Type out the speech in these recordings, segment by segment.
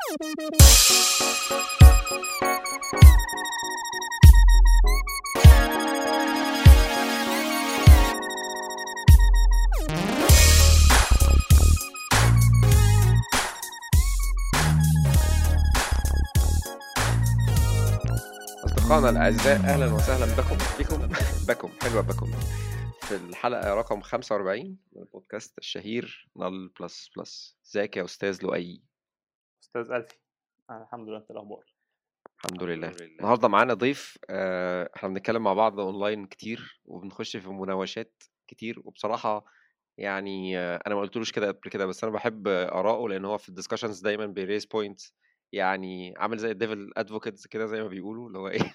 أصدقائنا الأعزاء أهلا وسهلا بكم بكم بكم حلوة بكم في الحلقة رقم 45 من البودكاست الشهير نال بلس بلس ازيك يا أستاذ لؤي استاذ الفي أنا الحمد لله انت الاخبار الحمد لله النهاردة معانا ضيف آه، احنا بنتكلم مع بعض اونلاين كتير وبنخش في مناوشات كتير وبصراحة يعني آه، انا ما قلتلوش كده قبل كده بس انا بحب آراءه لان هو في الديسكشنز دايما بيريز بوينتس يعني عامل زي الديفل ادفوكيتس كده زي ما بيقولوا اللي هو ايه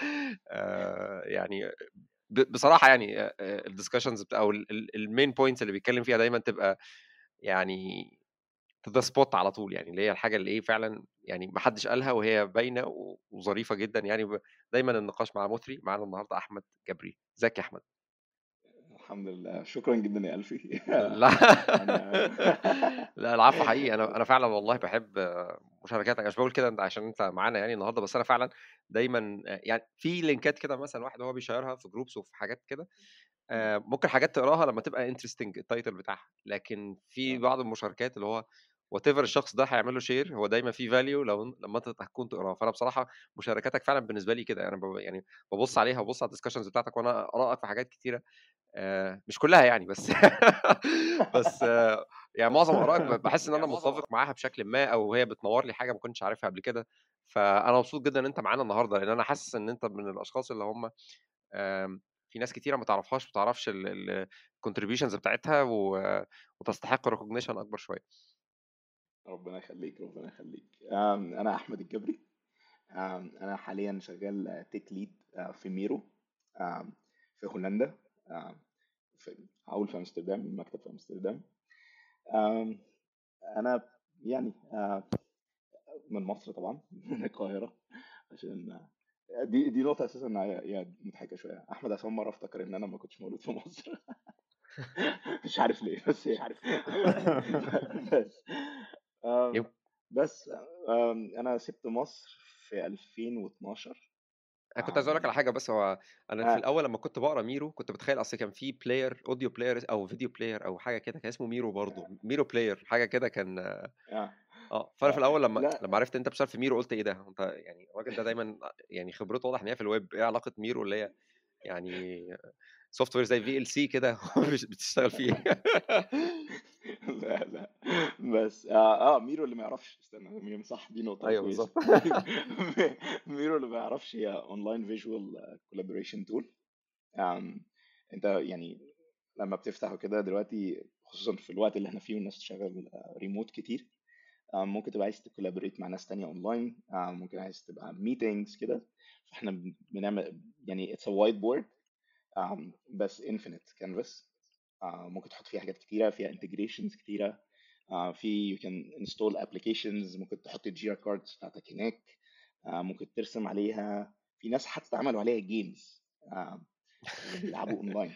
آه، يعني ب- بصراحه يعني الديسكشنز او المين بوينتس اللي بيتكلم فيها دايما تبقى يعني تو ذا سبوت على طول يعني اللي هي الحاجه اللي ايه فعلا يعني ما حدش قالها وهي باينه و- وظريفه جدا يعني ب- دايما النقاش مع مثري معانا النهارده احمد جبري ازيك يا احمد الحمد لله شكرا جدا يا ألفي لا أنا لا العفو حقيقي انا انا فعلا والله بحب آه، مشاركاتك أنا مش بقول كده انت عشان انت معانا يعني النهارده بس انا فعلا دايما آه، يعني في لينكات كده مثلا واحد هو بيشيرها في جروبس وفي حاجات كده آه، ممكن حاجات تقراها لما تبقى انترستنج التايتل بتاعها لكن في آه. بعض المشاركات اللي هو وات ايفر الشخص ده هيعمل له شير هو دايما في فاليو لو لما انت هتكون تقراها فانا بصراحه مشاركاتك فعلا بالنسبه لي كده انا ب- يعني ببص عليها وببص على الدسكشنز بتاعتك وانا ارائك في حاجات كتيره آه، مش كلها يعني بس بس آه، يعني معظم ارائك ب- بحس ان انا متفق معاها بشكل ما او هي بتنور لي حاجه ما كنتش عارفها قبل كده فانا مبسوط جدا ان انت معانا النهارده لان انا حاسس ان انت من الاشخاص اللي هم آم، في ناس كتيره ما تعرفهاش ما تعرفش الكونتريبيوشنز بتاعتها و- وتستحق ريكوجنيشن اكبر شويه ربنا يخليك ربنا يخليك آم، أنا أحمد الجبري آم، أنا حاليا شغال تيك ليد في ميرو آم، في هولندا آم، في هقول في أمستردام المكتب في أمستردام آم، أنا يعني آه، من مصر طبعا من القاهرة عشان آه، دي دي نقطة أساسا يعني مضحكة شوية أحمد عشان مرة افتكر إن أنا ما كنتش مولود في مصر مش عارف ليه بس مش عارف بس آم، يم- بس آم، انا سبت مصر في 2012 انا كنت عايز اقول لك على آم، حاجه بس هو انا في آه، الاول لما كنت بقرا ميرو كنت بتخيل اصل كان في بلاير اوديو بلاير او فيديو بلاير او حاجه كده كان اسمه ميرو برضه ميرو بلاير حاجه كده كان آه، اه فانا في آه، الاول لما لا لما عرفت انت بتشتغل في ميرو قلت ايه ده انت يعني الراجل ده دايما يعني خبرته واضح ان هي في الويب ايه علاقه ميرو اللي هي يعني سوفت وير زي في ال سي كده بتشتغل فيه لا لا بس اه, آه ميرو اللي ما يعرفش استنى ميرو صح دي نقطة ايوه كويسة بالظبط ميرو اللي ما يعرفش هي اونلاين فيجوال كولابوريشن تول انت يعني لما بتفتحه كده دلوقتي خصوصا في الوقت اللي احنا فيه والناس شغال ريموت كتير آه، ممكن تبقى عايز تكولابوريت مع ناس تانية اونلاين آه، ممكن عايز تبقى ميتينجز كده فاحنا بن- بنعمل يعني اتس ا وايت بورد بس انفينيت كانفاس ممكن تحط فيها حاجات كتيرة فيها انتجريشنز كتيرة آه، في يو كان انستول ابلكيشنز ممكن تحط الجيرا كاردز بتاعتك هناك آه، ممكن ترسم عليها في ناس حتى عملوا عليها جيمز بيلعبوا اونلاين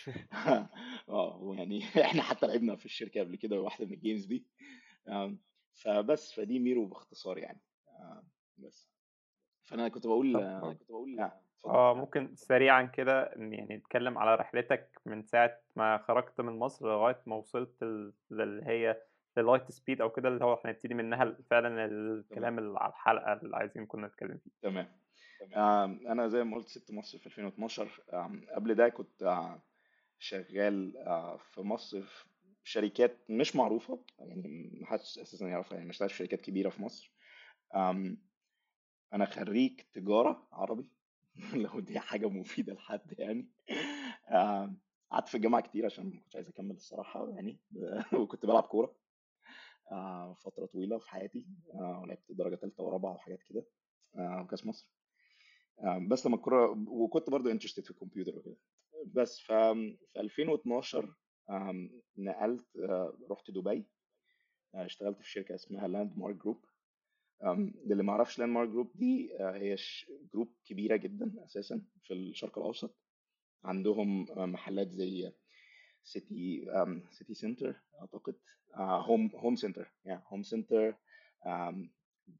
اه يعني احنا حتى لعبنا في الشركة قبل كده واحدة من الجيمز دي آم، فبس فدي ميرو باختصار يعني آم، بس فانا كنت بقول طب آه، كنت بقول اه اتفضل اه ممكن سريعا كده إن يعني نتكلم على رحلتك من ساعة ما خرجت من مصر لغاية ما وصلت ال- للي هي اللايت سبيد او كده اللي هو هنبتدي منها فعلا تمام الكلام اللي على الحلقة اللي عايزين كنا نتكلم فيه تمام آم، انا زي ما قلت سبت مصر في 2012 آم، قبل ده كنت آه، شغال آه، في مصر في شركات مش معروفة يعني محدش اساسا يعرفها يعني مش في شركات كبيرة في مصر آم، انا خريج تجارة عربي لو دي حاجة مفيدة لحد يعني آم، قعدت في الجامعة كتير عشان ما كنتش عايز اكمل الصراحة يعني وكنت بلعب كورة آه، فترة طويلة في حياتي آه، ولعبت درجة تالتة ورابعة وحاجات كده آه، وكأس مصر آه، بس لما الكورة وكنت برضو انترستد في الكمبيوتر وكده بس ف في 2012 آم، نقلت آه، رحت دبي آه، اشتغلت في شركة اسمها لاند مارك جروب للي ما يعرفش لاند مارك جروب دي آه، هي ش- جروب كبيرة جدا أساسا في الشرق الأوسط عندهم آه، محلات زي سيتي سيتي سنتر أعتقد هوم هوم سنتر يعني هوم سنتر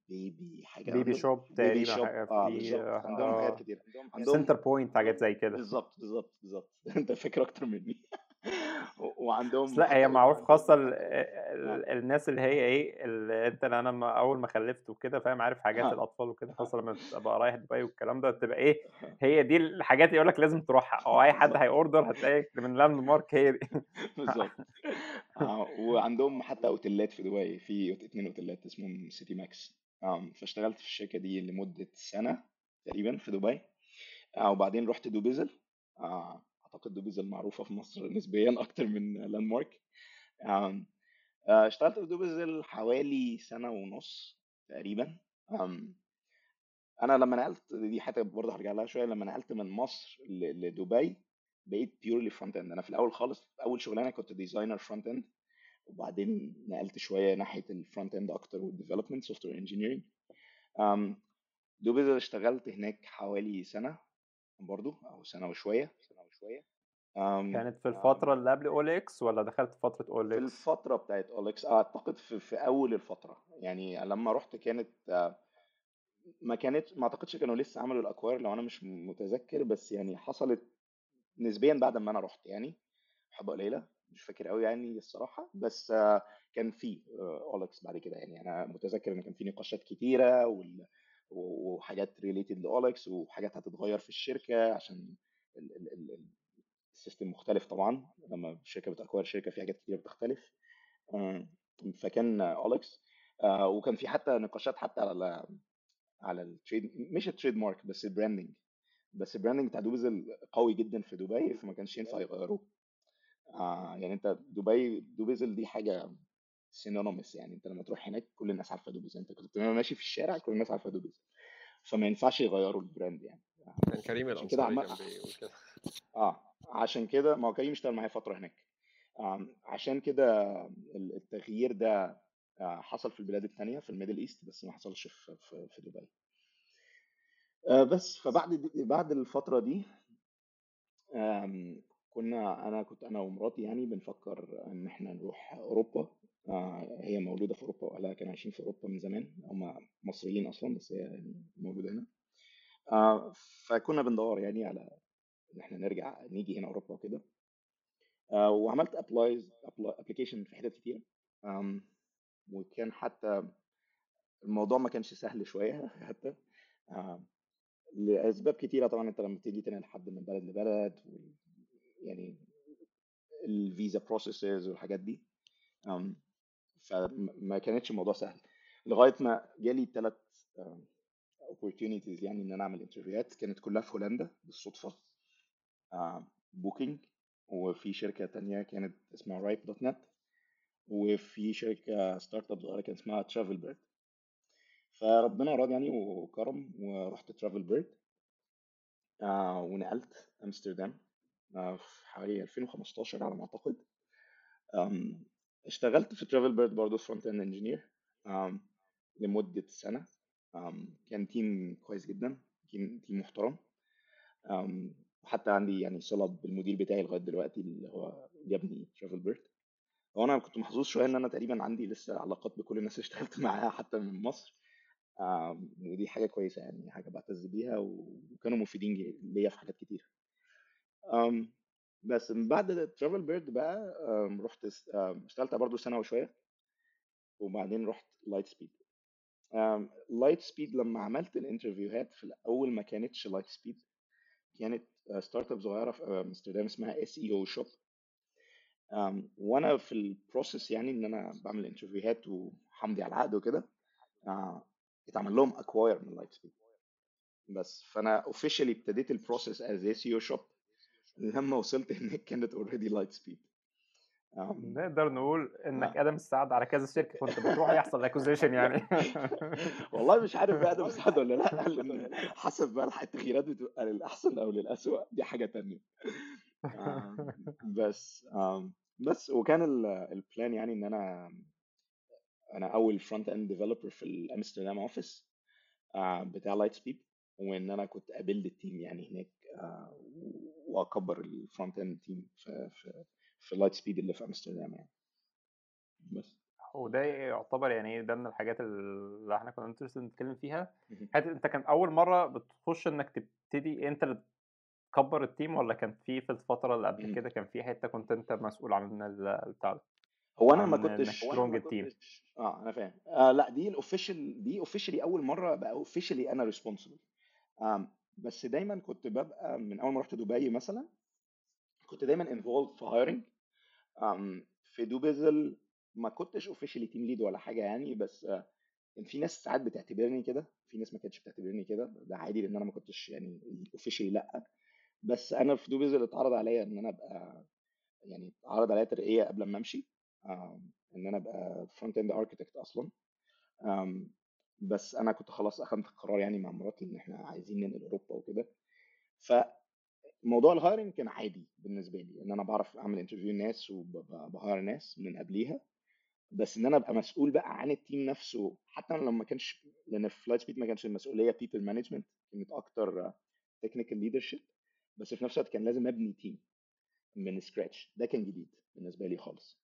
كان بيبي عندهم شوب بيبي تقريبا شوب حاجة اه في بالظبط عندهم حاجات اه كتير عندهم سنتر بوينت حاجات زي كده بالظبط بالظبط بالظبط انت فاكر اكتر مني و- بس وعندهم لا هي حتى معروف خاصة ال... اه ال... الناس اللي هي ايه اللي انت اللي انا لما اول ما خلفت وكده فاهم عارف حاجات ها الاطفال وكده ها خاصة لما تبقى رايح دبي والكلام ده تبقى ايه هي دي الحاجات اللي يقول لك لازم تروحها او اي حد بالظبط هيوردر هتلاقي من لاند مارك هي دي بالظبط آه، وعندهم حتى اوتيلات في دبي في اتنين اوتيلات اسمهم سيتي ماكس آم، فاشتغلت في الشركة دي لمدة سنة تقريبا في دبي آه، وبعدين رحت دوبيزل آه، اعتقد دوبيزل معروفة في مصر نسبيا اكتر من لاند مارك آم، آه، اشتغلت في دوبيزل حوالي سنة ونص تقريبا آم، انا لما نقلت دي حاجه برضه هرجع لها شويه لما نقلت من مصر ل- لدبي بقيت بيورلي فرونت اند انا في الاول خالص اول شغلانه كنت ديزاينر فرونت اند وبعدين نقلت شويه ناحيه الفرونت اند اكتر والديفلوبمنت سوفت وير انجينيرنج دوبي اشتغلت هناك حوالي سنه برضو او سنه وشويه أم، كانت في الفترة اللي قبل اول اكس ولا دخلت في فترة اول في اكس الفتره بتاعت اولكس اعتقد في, في اول الفتره يعني لما رحت كانت آه، ما كانت ما اعتقدش كانوا لسه عملوا الاكوار لو انا مش متذكر بس يعني حصلت نسبيا بعد ما انا رحت يعني حبه قليله مش فاكر قوي يعني الصراحه بس آه، كان في اولكس بعد كده يعني انا متذكر ان كان في نقاشات كتيره وال- و- وحاجات ريليتد لاولكس وحاجات هتتغير في الشركه عشان ال- ال- ال- ال- السيستم مختلف طبعا لما الشركه بتاكوير شركه في حاجات كتير بتختلف آه، فكان اولكس وكان في حتى نقاشات حتى على على التريد مش التريد مارك بس البراندنج بس البراندنج بتاع دوبيزل قوي جدا في دبي فما كانش ينفع يغيروه آه يعني انت دبي دوبيزل دي حاجه سينونيمس يعني انت لما تروح هناك كل الناس عارفه دوبيزل انت كنت بتبقى ماشي في الشارع كل الناس عارفه دوبيزل فما ينفعش يغيروا البراند يعني كان كريم عشان كده الانصاري عم... كان بيقول كده اه عشان كده ما هو كريم اشتغل معايا فتره هناك آم، عشان كده التغيير ده آه، حصل في البلاد التانية في الميدل ايست بس ما حصلش في في, في دبي آه، بس فبعد دي بعد الفترة دي آم، كنا انا كنت انا ومراتي يعني بنفكر ان احنا نروح اوروبا آه، هي مولودة في اوروبا واهلها كانوا عايشين في اوروبا من زمان هم مصريين اصلا بس هي يعني مولودة هنا آه، فكنا بندور يعني على ان احنا نرجع نيجي هنا اوروبا وكده آه، وعملت ابلايز ابلكيشن في حتت كتير آم، وكان حتى الموضوع ما كانش سهل شوية حتى آم، لأسباب كتيرة طبعا أنت لما تيجي تنقل حد من بلد لبلد وال- يعني الفيزا بروسيسز والحاجات دي أم، فما كانتش الموضوع سهل لغاية ما جالي ثلاث opportunities يعني إن أنا أعمل انترفيوهات كانت كلها في هولندا بالصدفة بوكينج وفي شركة تانية كانت اسمها رايب دوت نت وفي شركة ستارت اب صغيرة كان اسمها ترافل بيرد فربنا أراد يعني وكرم ورحت ترافل بيرد آه ونقلت امستردام آه في حوالي 2015 على ما اعتقد آم، اشتغلت في ترافل بيرد برضه فرونت اند انجينير لمدة سنة آم، كان تيم كويس جدا تيم تيم محترم آم، وحتى عندي يعني صلة بالمدير بتاعي لغاية دلوقتي اللي هو جابني ترافل بيرد وانا كنت محظوظ شوية ان انا تقريبا عندي لسه علاقات بكل الناس اللي اشتغلت معاها حتى من مصر آم، ودي حاجة كويسة يعني حاجة بعتز بيها وكانوا مفيدين ليا في حاجات كتير أم بس من بعد الترافل بيرد بقى أم رحت س- أم اشتغلت برضو سنة وشوية وبعدين رحت لايت سبيد لايت سبيد لما عملت الانترفيوهات في الأول ما كانتش لايت سبيد كانت ستارت اب صغيرة في آه، امستردام اسمها اس اي او شوب وانا في البروسيس يعني ان انا بعمل انترفيوهات وحمدي على العقد وكده آه، اتعمل لهم اكواير من لايت سبيد بس فانا اوفيشالي ابتديت البروسيس از اس اي او شوب لما وصلت هناك كانت اوريدي لايت سبيد نقدر نقول انك آه. ادم السعد على كذا شركه كنت بتروح يحصل اكوزيشن يعني والله مش عارف بقى ده مساعد ولا لا لان حسب بقى الح- التغييرات بتبقى للاحسن او للاسوء دي حاجه تانية آم، بس آم، بس وكان ال- البلان يعني ان انا انا اول فرونت اند ديفلوبر في الامستردام اوفيس بتاع لايت سبيد وان انا كنت ابيلد التيم يعني هناك آه، واكبر الفرونت اند تيم في في في لايت سبيد اللي في امستردام يعني بس وده يعتبر يعني إيه، ده من الحاجات اللي إحنا كنا interested نتكلم فيها، اهم. حتة أنت كان أول مرّة بتخش إنك تبتدي أنت اللي تكبّر الteam والّا كان في في الفترة اللي قبل إمم. كده كان في حتة كنت أنت مسؤول عن ال البتاع ده؟ هو أنا ما عن إنك كنتش strong الteam. آه أنا فاهم. آآ لأ دي الofficial دي officially أول مرّة أبقى officially أنا responsible. آمم بس دايمًا كنت بابقى من أول ما رُحت دبي مثلًا، كنت دايمًا involved في hiring. آمم في دوبيزل ما كنتش officially team lead ولا حاجة يعني، بس كان في ناس ساعات بتعتبرني كده، في ناس ما كانتش بتعتبرني كده، ده عادي لإن أنا ما كنتش يعني officially لأ. بس أنا في دوبيزل اتعرض عليّا إن أنا أبقى يعني اتعرض عليّا ترقية قبل أمّا أمشي، آمم إن أنا أبقى front end architect أصلًا. آمم بس أنا كنت خلاص أخدت القرار يعني مع مراتي إن إحنا عايزين ننقل أوروبا وكده. فموضوع الhiring كان عادي بالنسبة لي، إن أنا باعرف أعمل interview لناس وب ب باhire ناس من قبليها. بس إن أنا أبقى مسؤول بقى عن الteam نفسه، حتى لو ما كانش لإن في lightspeed ما كانش المسؤولية people management كانت أكتر technical leadership، بس في نفس الوقت كان لازم أبني team من scratch ده كان جديد بالنسبة لي خالص.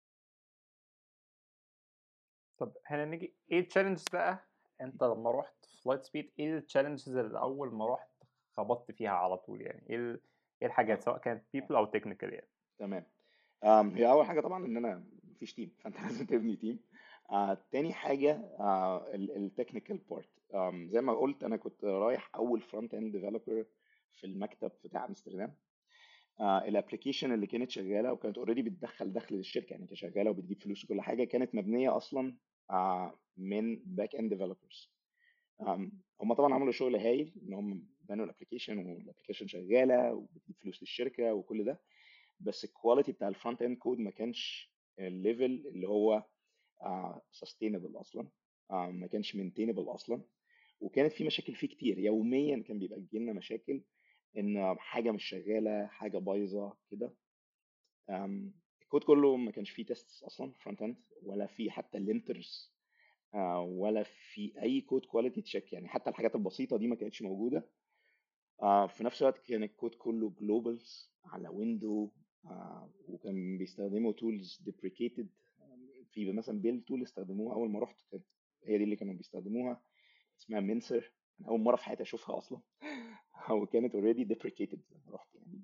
طب هنا نيجي إيه الchallenges بقى أنت لمّا رُحت في lightspeed إيه الchallenges اللي أول ما رُحت خبطت فيها على طول يعني؟ إيه ال إيه الحاجات آه. سواء كانت people أو technical يعني؟ تمام. آمم هي أول حاجة طبعًا إن أنا ما فيش team فأنت لازم تبني team. آآ تاني حاجة آآ ال الtechnical part آمم زي ما قُلت أنا كنت رايح أول front end developer في المكتب بتاع أمستردام. آآ الapplication اللي كانت شغالة وكانت already بتدخّل دخل للشركة، يعني كانت شغالة وبتجيب فلوس وكل حاجة، كانت مبنية أصلًا آآ من back end developers. آمم هم طبعًا عملوا شغل هايل إن هم بنوا الapplication والapplication شغالة وبتجيب فلوس للشركة وكل ده، بس الquality بتاع الfront end code ما كانش الlevel اللي هو آآ sustainable أصلًا، آآ ما كانش maintainable أصلًا، وكانت في مشاكل فيه كتير، يوميًا كان بيبقى بييجي لنا مشاكل إن حاجة مش شغالة، حاجة بايظة كده. آمم الكود كله ما كانش فيه tests أصلًا front end ولا في حتى linters آآ ولا في أي code quality check يعني حتى الحاجات البسيطة دي ما كانتش موجودة. آآ في نفس الوقت كان الكود كله globals على window آآ وكان بيستخدموا tools deprecated في مثلًا build tool استخدموها أول ما رُحت كانت هي دي اللي كانوا بيستخدموها اسمها Mincer أنا أول مرة في حياتي أشوفها أصلًا وكانت already deprecated لمّا رُحت يعني.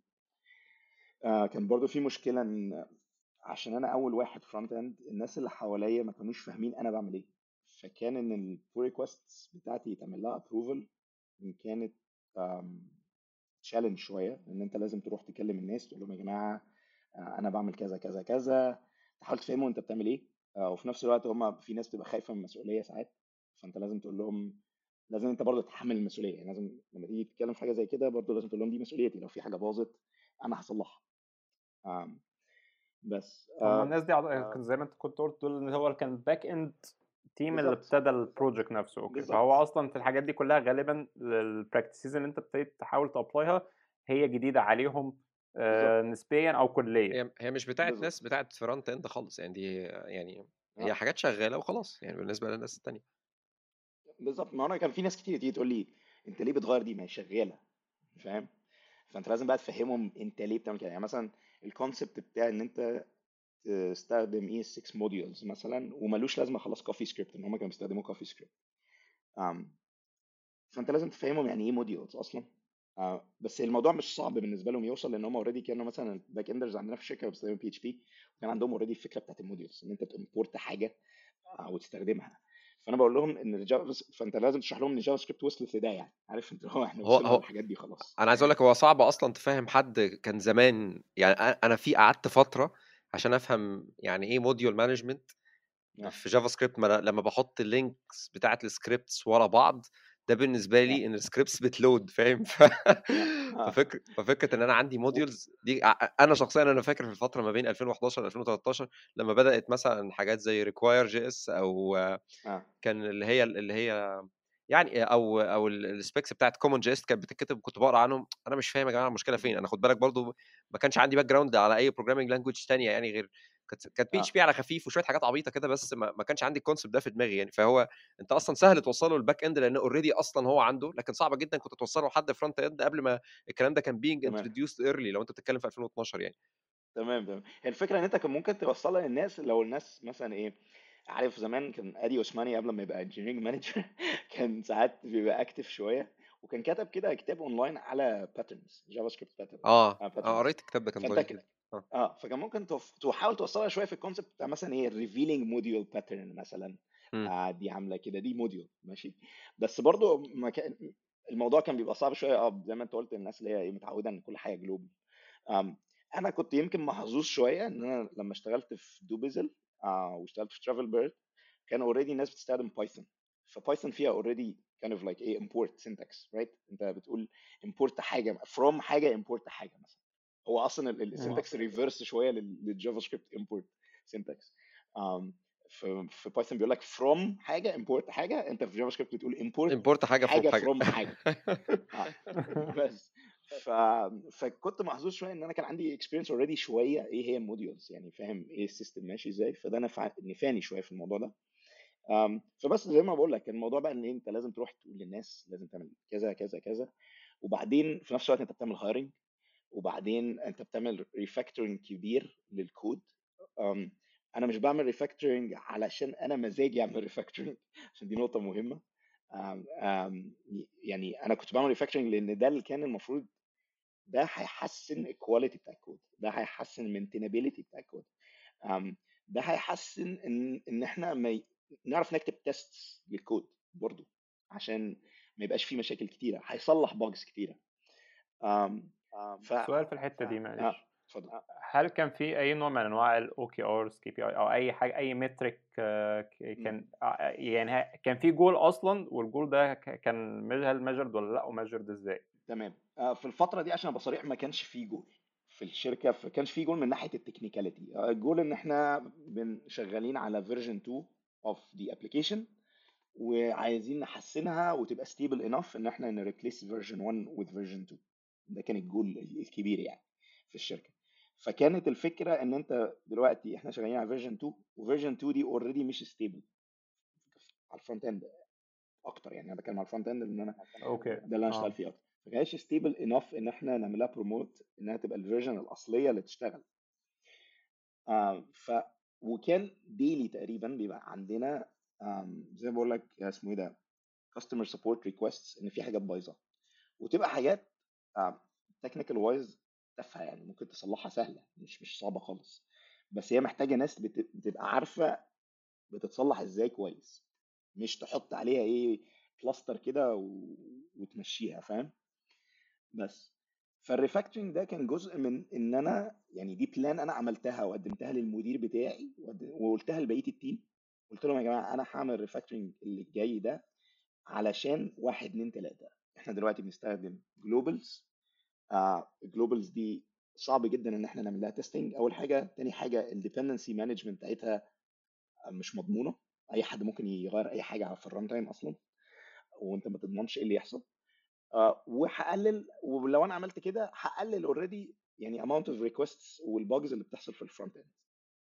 آآ كان برضه في مشكلة إن عشان أنا أول واحد front end الناس اللي حواليّا ما كانوش فاهمين أنا باعمل إيه، فكان إن الpull requests بتاعتي يتعمل لها approval كانت آمم challenge شوية، إن أنت لازم تروح تكلم الناس تقول لهم يا جماعة آآ أنا باعمل كذا، كذا، كذا، تحاول تفهمهم أنت بتعمل إيه، آآ وفي نفس الوقت هم في ناس بتبقى خايفة من المسؤولية ساعات، فأنت لازم تقول لهم لازم أنت برضه تتحمل المسؤولية، يعني لازم لمّا تيجي تتكلم في حاجة زي كده برضه لازم تقول لهم دي مسؤوليتي، لو في حاجة باظت أنا هاصلحها. آمم بس هم آآ الناس دي أعت زي ما أنت كنت قُلت دول اللي هو كان back end team اللي بالضبط. ابتدى الproject نفسه، أوكي، بالضبط. فهو أصلًا في الحاجات دي كلها غالبًا الpractices اللي أنت ابتديت تحاول تapplyها هي جديدة عليهم آآ بالضبط. نسبيًا أو كليًا. هي هي مش بتاعة بالضبط. ناس بتاعة front end خالص، يعني دي يعني هي آه. حاجات شغالة وخلاص، يعني بالنسبة للناس التانية. بالضبط، ما هو أنا كان في ناس كتير تيجي تقول لي: "أنت ليه بتغيّر دي؟ ما هي شغالة." فاهم؟ فأنت لازم بقى تفهمهم أنت ليه بتعمل كده، يعني مثلًا الconcept بتاع إن أنت تستخدم ES6 modules مثلًا وما لوش لازمة خلاص CoffeeScript إن هم كانوا بيستخدموا CoffeeScript. آمم فأنت لازم تفهمهم يعني إيه modules أصلًا، آآ بس الموضوع مش صعب بالنسبة لهم يوصل لإن هم already كانوا مثلًا الback enders عندنا في الشركة بيستخدموا PHP وكان عندهم already الفكرة بتاعة الmodules إن أنت تimport حاجة أو تستخدمها. فأنا باقول لهم إن الJava فأنت لازم تشرح لهم إن الJavaScript وصلت لده يعني، عارف أنت اللي هو إحنا هو وصلنا هو للحاجات دي خلاص. أنا عايز أقول لك هو صعب أصلًا تفهم حد كان زمان يعني أ أنا في قعدت فترة عشان أفهم يعني إيه module management آه. في JavaScript ما أنا لمّا باحط الlinks بتاعة الscripts ورا بعض، ده بالنسبة آه. لي إن الscripts بتload فاهم؟ ف آه، آه. ففكر ففكرة إن أنا عندي و modules دي أ أ أنا شخصيًا أنا فاكر في الفترة ما بين 2011 2013 لمّا بدأت مثلًا حاجات زي require.js أو آه. كان اللي هي اللي هي يعني أو أو ال الspecs بتاعة CommonJS كانت بتتكتب كنت باقرا عنهم، أنا مش فاهم يا جماعة المشكلة فين؟ أنا خُد بالك برضه ما كانش عندي background على أي programming language تانية يعني غير كانت كانت آه. PHP على خفيف وشوية حاجات عبيطة كده بس ما ما كانش عندي الconcept ده في دماغي يعني، فهو أنت أصلًا سهل توصّله للback end لإن already أصلًا هو عنده، لكن صعب جدًا كنت توصّله لحد front end قبل ما الكلام ده كان being تمام. introduced early لو أنت بتتكلم في 2012 يعني. تمام، تمام. هي الفكرة إن أنت كان ممكن توصّلها للناس لو الناس مثلًا إيه، عارف زمان كان ادي عثماني قبل ما يبقى انجينيرنج مانجر كان ساعات بيبقى اكتف شويه وكان كتب كده كتاب اونلاين على باترنز جافا سكريبت باترنز اه آه، اه patterns. قريت الكتاب ده كان فانت ظريف ك- جدا اه اه فكان ممكن توف- تحاول توصلها شويه في الكونسبت بتاع مثلا ايه الريفيلينج موديول باترن مثلا مم. آه دي عامله كده دي موديول ماشي بس برضو ما كان الموضوع كان بيبقى صعب شويه اه زي ما انت قلت الناس اللي هي إيه متعوده ان كل حاجه جلوبال um, انا كنت يمكن محظوظ شويه ان انا لما اشتغلت في دوبيزل آه واشتغلت في ترافل بيرد كان اوريدي الناس بتستخدم بايثون فبايثون فيها اوريدي kind of like ايه import syntax right انت بتقول import حاجه from حاجه import حاجه مثلا هو اصلا السنتكس ريفرس شويه لل- للجافا سكريبت import syntax um, في في بايثون بيقول لك from حاجه import حاجه انت في جافا سكريبت بتقول import امبورت حاجه فوق حاجه حاجه from حاجه آه. بس ف... فكنت محظوظ شويه ان انا كان عندي اكسبيرينس اوريدي شويه ايه هي الموديولز يعني فاهم ايه السيستم ماشي ازاي فده نفع... نفاني شويه في الموضوع ده أم، فبس زي ما بقول لك الموضوع بقى ان انت لازم تروح تقول للناس لازم تعمل كذا كذا كذا وبعدين في نفس الوقت انت بتعمل هايرنج وبعدين انت بتعمل ريفاكتورنج كبير للكود أم، انا مش بعمل ريفاكتورنج علشان انا مزاجي اعمل ريفاكتورنج عشان دي نقطه مهمه أم، أم، يعني انا كنت بعمل ريفاكتورنج لان ده اللي كان المفروض ده هيحسن الكواليتي بتاع الكود ده هيحسن المينتينابيلتي بتاع الكود أم، ده هيحسن ان ان احنا ما ي... نعرف نكتب تيست للكود برضو عشان ما يبقاش فيه مشاكل كتيره هيصلح باجز كتيره أم، ف سؤال في الحته دي اه معلش اتفضل هل كان في اي نوع من انواع الاو كي ارز كي بي اي او اي حاجه اي مترك كان آه، يعني ها- كان في جول اصلا والجول ده ك- كان هل ميجرد ولا لا وميجرد ازاي؟ تمام آه، في الفتره دي عشان ابقى صريح ما كانش فيه جول في الشركه ما كانش فيه جول من ناحيه التكنيكاليتي آه، الجول ان احنا بن- شغالين على فيرجن 2 اوف دي ابلكيشن وعايزين نحسنها وتبقى ستيبل انف ان احنا نريبليس فيرجن 1 with فيرجن 2 ده كان الجول ال- الكبير يعني في الشركه فكانت الفكره ان انت دلوقتي احنا شغالين على فيرجن 2 وفيرجن 2 دي اوريدي مش ستيبل على الفرونت اند اكتر يعني انا بتكلم على الفرونت اند لان انا اوكي ده اللي انا اشتغل اه فيه اكتر ما كانتش ستيبل انف ان احنا نعملها بروموت انها تبقى الفيرجن الاصليه اللي تشتغل آه ف وكان ديلي تقريبا بيبقى عندنا آم، زي ما بقول لك اسمه ايه ده كاستمر سبورت ريكويستس ان في حاجات بايظه وتبقى حاجات تكنيكال وايز تافهه يعني ممكن تصلحها سهله مش مش صعبه خالص بس هي محتاجه ناس بت- بتبقى عارفه بتتصلح ازاي كويس مش تحط عليها ايه بلاستر كده و... وتمشيها فاهم بس فالريفاكتورنج ده كان جزء من ان انا يعني دي بلان انا عملتها وقدمتها للمدير بتاعي وقد- وقلتها لبقيه التيم قلت لهم يا جماعه انا هعمل ريفاكتورنج اللي جاي ده علشان واحد اتنين تلاته احنا دلوقتي بنستخدم جلوبالز آه جلوبالز دي صعب جدا ان احنا نعمل لها تيستنج اول حاجه تاني حاجه الديبندنسي مانجمنت بتاعتها مش مضمونه اي حد ممكن يغير اي حاجه في الران تايم اصلا وانت ما تضمنش ايه اللي يحصل آه، وهقلل ولو انا عملت كده هقلل اوريدي يعني amount of requests والباجز اللي بتحصل في الفرونت اند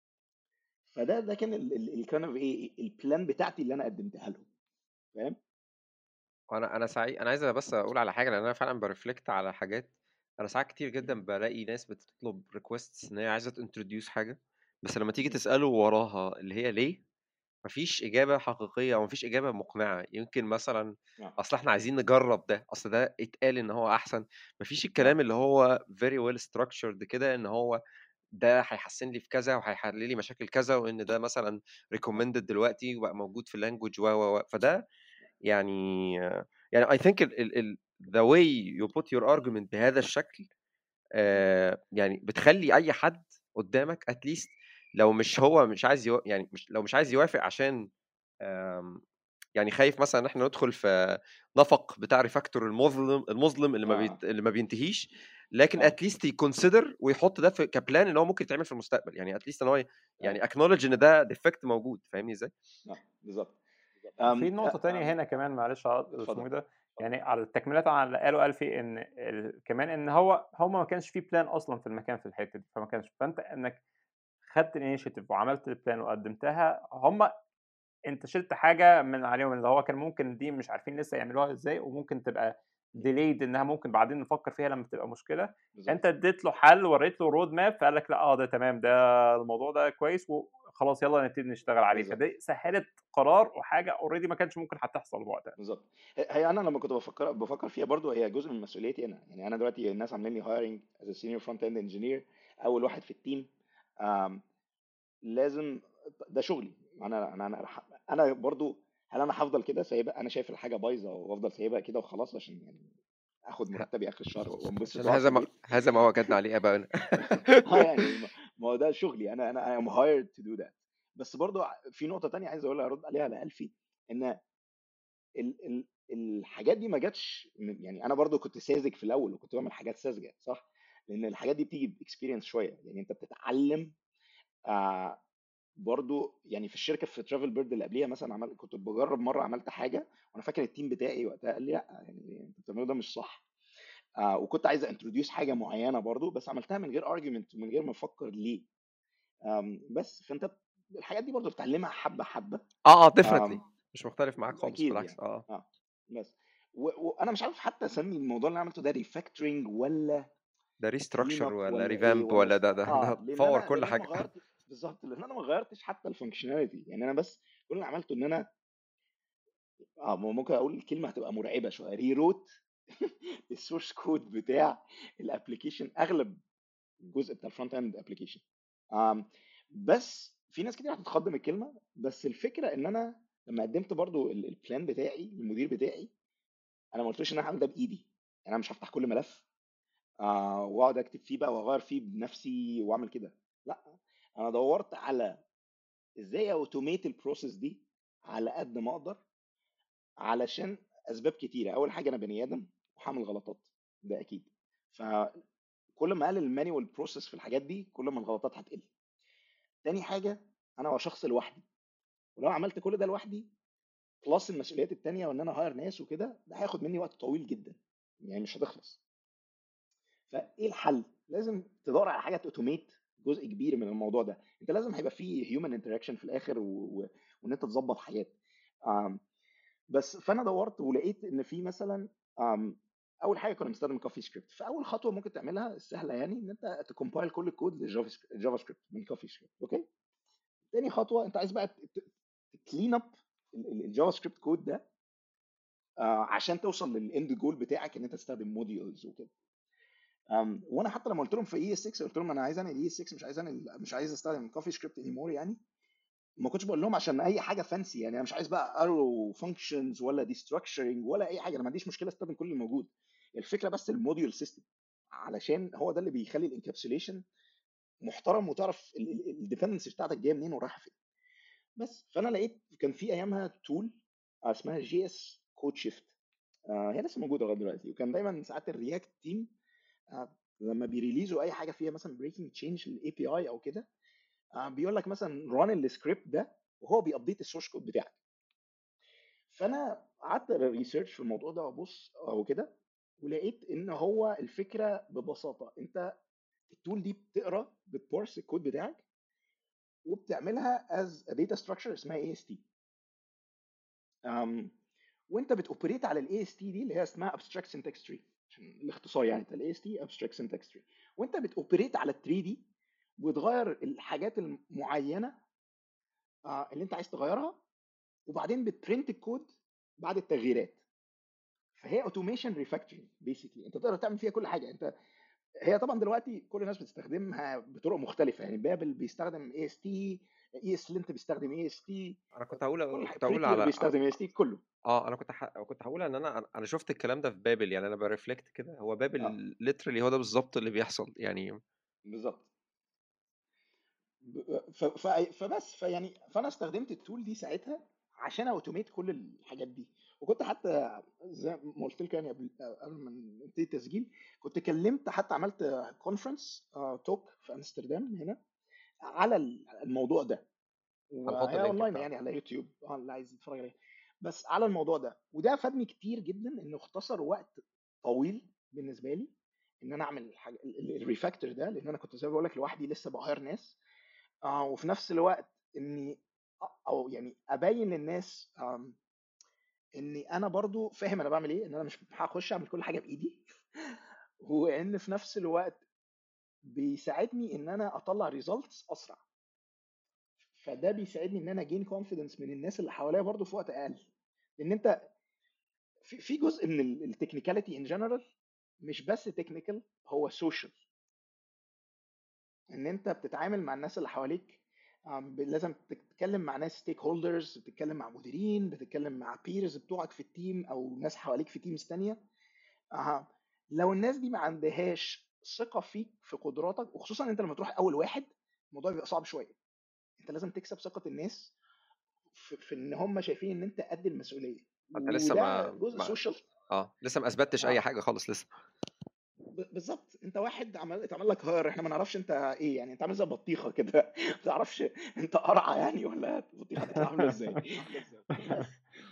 فده ده كان الكان اوف ايه البلان بتاعتي اللي انا قدمتها لهم فاهم وانا انا سعيد انا عايز بس اقول على حاجه لان انا فعلا برفلكت على حاجات انا ساعات كتير جدا بلاقي ناس بتطلب ريكويستس ان هي عايزه تنتروديوس حاجه بس لما تيجي م. تساله وراها اللي هي ليه مفيش اجابه حقيقيه او مفيش اجابه مقنعه يمكن مثلا آه. اصل احنا عايزين نجرب ده اصل ده اتقال ان هو احسن مفيش آه. الكلام اللي هو very well structured كده ان هو ده هيحسن لي في كذا وهيحل لي مشاكل كذا وان ده مثلا آه. recommended دلوقتي وبقى موجود في اللانجوج و و و فده يعني يعني I think ال ال ال the way you put your argument بهذا الشكل آه، يعني بتخلي اي حد قدامك at least لو مش هو مش عايز يو... يعني مش لو مش عايز يوافق عشان آم، يعني خايف مثلا ان احنا ندخل في نفق بتاع ريفاكتور المظلم المظلم اللي ما اه بيت... اللي ما بينتهيش لكن اه اتليست يكونسيدر ويحط ده في كبلان ان هو ممكن يتعمل في المستقبل يعني اتليست ان هو يعني اه اكنولج ان ده ديفكت موجود فاهمني ازاي؟ آه. بالظبط في أم نقطة أ- تانية هنا كمان معلش ع- اسمه اتفضل ايه ده يعني على التكملات على اللي قالوا ألفي ان ال... كمان ان هو هو ما كانش فيه بلان اصلا في المكان في الحتة دي فما كانش فانت انك خدت الانيشيتيف وعملت البلان وقدمتها هم انت شلت حاجة من عليهم اللي هو كان ممكن دي مش عارفين لسه يعملوها ازاي وممكن تبقى ديليد انها ممكن بعدين نفكر فيها لما تبقى مشكلة انت بالظبط اديت له حل وريت له رود ماب فقال لك لا اه ده تمام ده الموضوع ده كويس خلاص يلا نبتدي نشتغل عليه بالظبط فدي سهلت قرار وحاجه اوريدي ما كانش ممكن هتحصل وقتها بالظبط هي هي انا لما كنت بفكر بفكر فيها برضو هي جزء من مسؤوليتي انا يعني انا دلوقتي الناس عاملين لي هايرنج از سينيور فرونت اند انجينير اول واحد في التيم آم، لازم ده شغلي انا انا انا انا برضو هل انا هفضل كده سايبها انا شايف الحاجه بايظه وافضل سايبها كده وخلاص عشان يعني اخد مرتبي اخر الشهر وانبسط عشان واقعد في هذا ما البيت هذا ما وجدنا عليه اباؤنا اه يعني ما ما هو ده شغلي انا انا I am hired to do that بس برضو في نقطة تانية عايز اقولها ارد عليها على ألفي ان ال ال الحاجات دي ما جاتش من- يعني انا برضو كنت ساذج في الاول وكنت بعمل حاجات ساذجة صح لان الحاجات دي بتيجي باكسبيرينس شوية يعني انت بتتعلم آه برضو يعني في الشركة في ترافل بيرد اللي قبليها مثلا عمل كنت بجرب مرة عملت حاجة وانا فاكر التيم بتاعي وقتها قال لي لا يعني انت بتعمله ده مش صح آه وكنت عايز انتروديوس حاجة معينة برضو بس عملتها من غير ارجيومنت ومن غير ما افكر ليه آم، بس فانت الحاجات دي برضو بتتعلمها حبه حبه اه اه ديفنتلي آم، مش مختلف معاك خالص اكيد بالعكس يعني اه اه بس و- وانا مش عارف حتى اسمي الموضوع اللي انا عملته ده ريفاكتورنج ولا ده كلين ريستراكشر اب ولا ولا ايه ريفامب ولا ولا ده ده اه ده لان فور انا كل لان انا ما حاجه غيرت بالظبط لان انا ما غيرتش حتى الفانكشناليتي يعني انا بس كل اللي عملته ان انا اه ممكن اقول الكلمه هتبقى مرعبه شويه ريروت السورس كود بتاع الابلكيشن اغلب الجزء بتاع الفرونت اند ابلكيشن بس في ناس كتير هتتخض من الكلمه بس الفكره ان انا لما قدمت برضو ال- البلان بتاعي للمدير بتاعي انا ما قلتلوش ان انا هعمل ده بايدي يعني انا مش هفتح كل ملف آه واقعد اكتب فيه بقى واغير فيه بنفسي واعمل كده لا انا دورت على ازاي اوتوميت البروسيس دي على قد ما اقدر علشان اسباب كتيره اول حاجه انا بني ادم وهعمل غلطات ده اكيد فكل ما قلل المانيوال بروسيس في الحاجات دي كل ما الغلطات هتقل تاني حاجه انا هو شخص لوحدي ولو عملت كل ده لوحدي بلس المسؤوليات التانية وان انا هاير ناس وكده ده هياخد مني وقت طويل جدا يعني مش هتخلص فايه الحل لازم تدور على حاجه اوتوميت جزء كبير من الموضوع ده انت لازم هيبقى فيه هيومن انتراكشن في الاخر و... و... وان انت تظبط حاجات آم، بس فانا دورت ولقيت ان في مثلا آم، اول حاجه كنا بنستخدم كوفي سكريبت فاول خطوه ممكن تعملها السهله يعني ان انت تكمبايل كل الكود للجافا سكريبت جافا سكريبت من كوفي سكريبت اوكي تاني خطوه انت عايز بقى تكلين اب الجافا سكريبت كود ده آه، عشان توصل للاند جول بتاعك ان انت تستخدم موديولز وكده أم، وانا حتى لما قلت لهم في اي اس 6 قلت لهم انا عايز انا الاي اس 6 مش عايز انا مش عايز استخدم كوفي سكريبت انيمور يعني ما كنتش بقول لهم عشان اي حاجه فانسي يعني انا مش عايز بقى ارو فانكشنز ولا ديستراكشرنج ولا اي حاجه انا ما عنديش مشكله استخدم كل الموجود الفكره بس الموديول سيستم علشان هو ده اللي بيخلي الانكابسوليشن محترم وتعرف الديبندنسي بتاعتك جايه منين ورايحه فين بس فانا لقيت كان في ايامها تول اسمها جي اس كود شيفت هي لسه موجوده لغايه دلوقتي وكان دايما ساعات الرياكت تيم لما بيريليزوا اي حاجه فيها مثلا بريكنج تشينج للاي بي اي او كده آه، بيقول لك مثلا ران السكريبت ده وهو بيابديت السورس كود بتاعك فانا قعدت ريسيرش في الموضوع ده وابص او كده ولقيت ان هو الفكره ببساطه انت التول دي بتقرا بتبارس الكود بتاعك وبتعملها از داتا ستراكشر اسمها اي اس تي وانت بتوبريت على الاي اس تي دي اللي هي اسمها ابستراكت سنتكس تري عشان الاختصار يعني بتاع الاي اس تي ابستراكت سنتكس تري وانت بتوبريت على التري دي وتغير الحاجات المعينه آه، اللي انت عايز تغيرها وبعدين بتبرنت الكود بعد التغييرات فهي اوتوميشن ريفاكتورنج بيسكلي انت تقدر تعمل فيها كل حاجه انت هي طبعا دلوقتي كل الناس بتستخدمها بطرق مختلفه يعني بابل بيستخدم اي اس تي اي اس لينت بيستخدم اي اس تي انا كنت هقول كل كنت هقول بريكلر على بيستخدم اي اس تي كله اه انا كنت ح... كنت هقول ان انا انا شفت الكلام ده في بابل يعني انا بريفلكت كده هو اه بابل ليترالي هو ده بالظبط اللي بيحصل يعني بالظبط ب- ف- ف- فبس فيعني فانا استخدمت التول دي ساعتها عشان اوتوميت كل الحاجات دي وكنت حتى زي ما قلت لك يعني قبل قبل ما نبتدي التسجيل كنت كلمت حتى عملت كونفرنس توك في امستردام هنا على الموضوع ده هنحط وهي اللينك اونلاين بتاعه يعني على يوتيوب اه اللي عايز يتفرج عليها بس على الموضوع ده وده فادني كتير جدا انه اختصر وقت طويل بالنسبه لي ان انا اعمل الحاجه الريفاكتور ده لان انا كنت زي ما بقول لك لوحدي لسه بهاير ناس آه وفي نفس الوقت اني أ- او يعني ابين للناس آم، اني انا برضو فاهم انا بعمل ايه ان انا مش هخش اعمل كل حاجه بايدي وان في نفس الوقت بيساعدني ان انا اطلع ريزلتس اسرع فده بيساعدني ان انا جين كونفيدنس من الناس اللي حواليا برضو في وقت اقل لان انت في في جزء من التكنيكاليتي ان جنرال مش بس تكنيكال هو سوشيال ان انت بتتعامل مع الناس اللي حواليك لازم تتكلم مع ناس ستيك هولدرز بتتكلم مع مديرين بتتكلم مع بيرز بتوعك في التيم او ناس حواليك في تيمز تانية أه. لو الناس دي ما عندهاش ثقه فيك في قدراتك وخصوصا انت لما تروح اول واحد الموضوع بيبقى صعب شويه انت لازم تكسب ثقه الناس في, في ان هم شايفين ان انت قد المسؤوليه انت لسه ما جزء ما- سوشيال اه لسه ما اثبتش آه. اي حاجه خالص لسه ب- بالظبط انت واحد عمل اتعمل لك هاير احنا ما نعرفش انت ايه يعني انت عامل زي بطيخه كده ما تعرفش انت قرعه يعني ولا البطيخه هتطلع عامله ازاي بس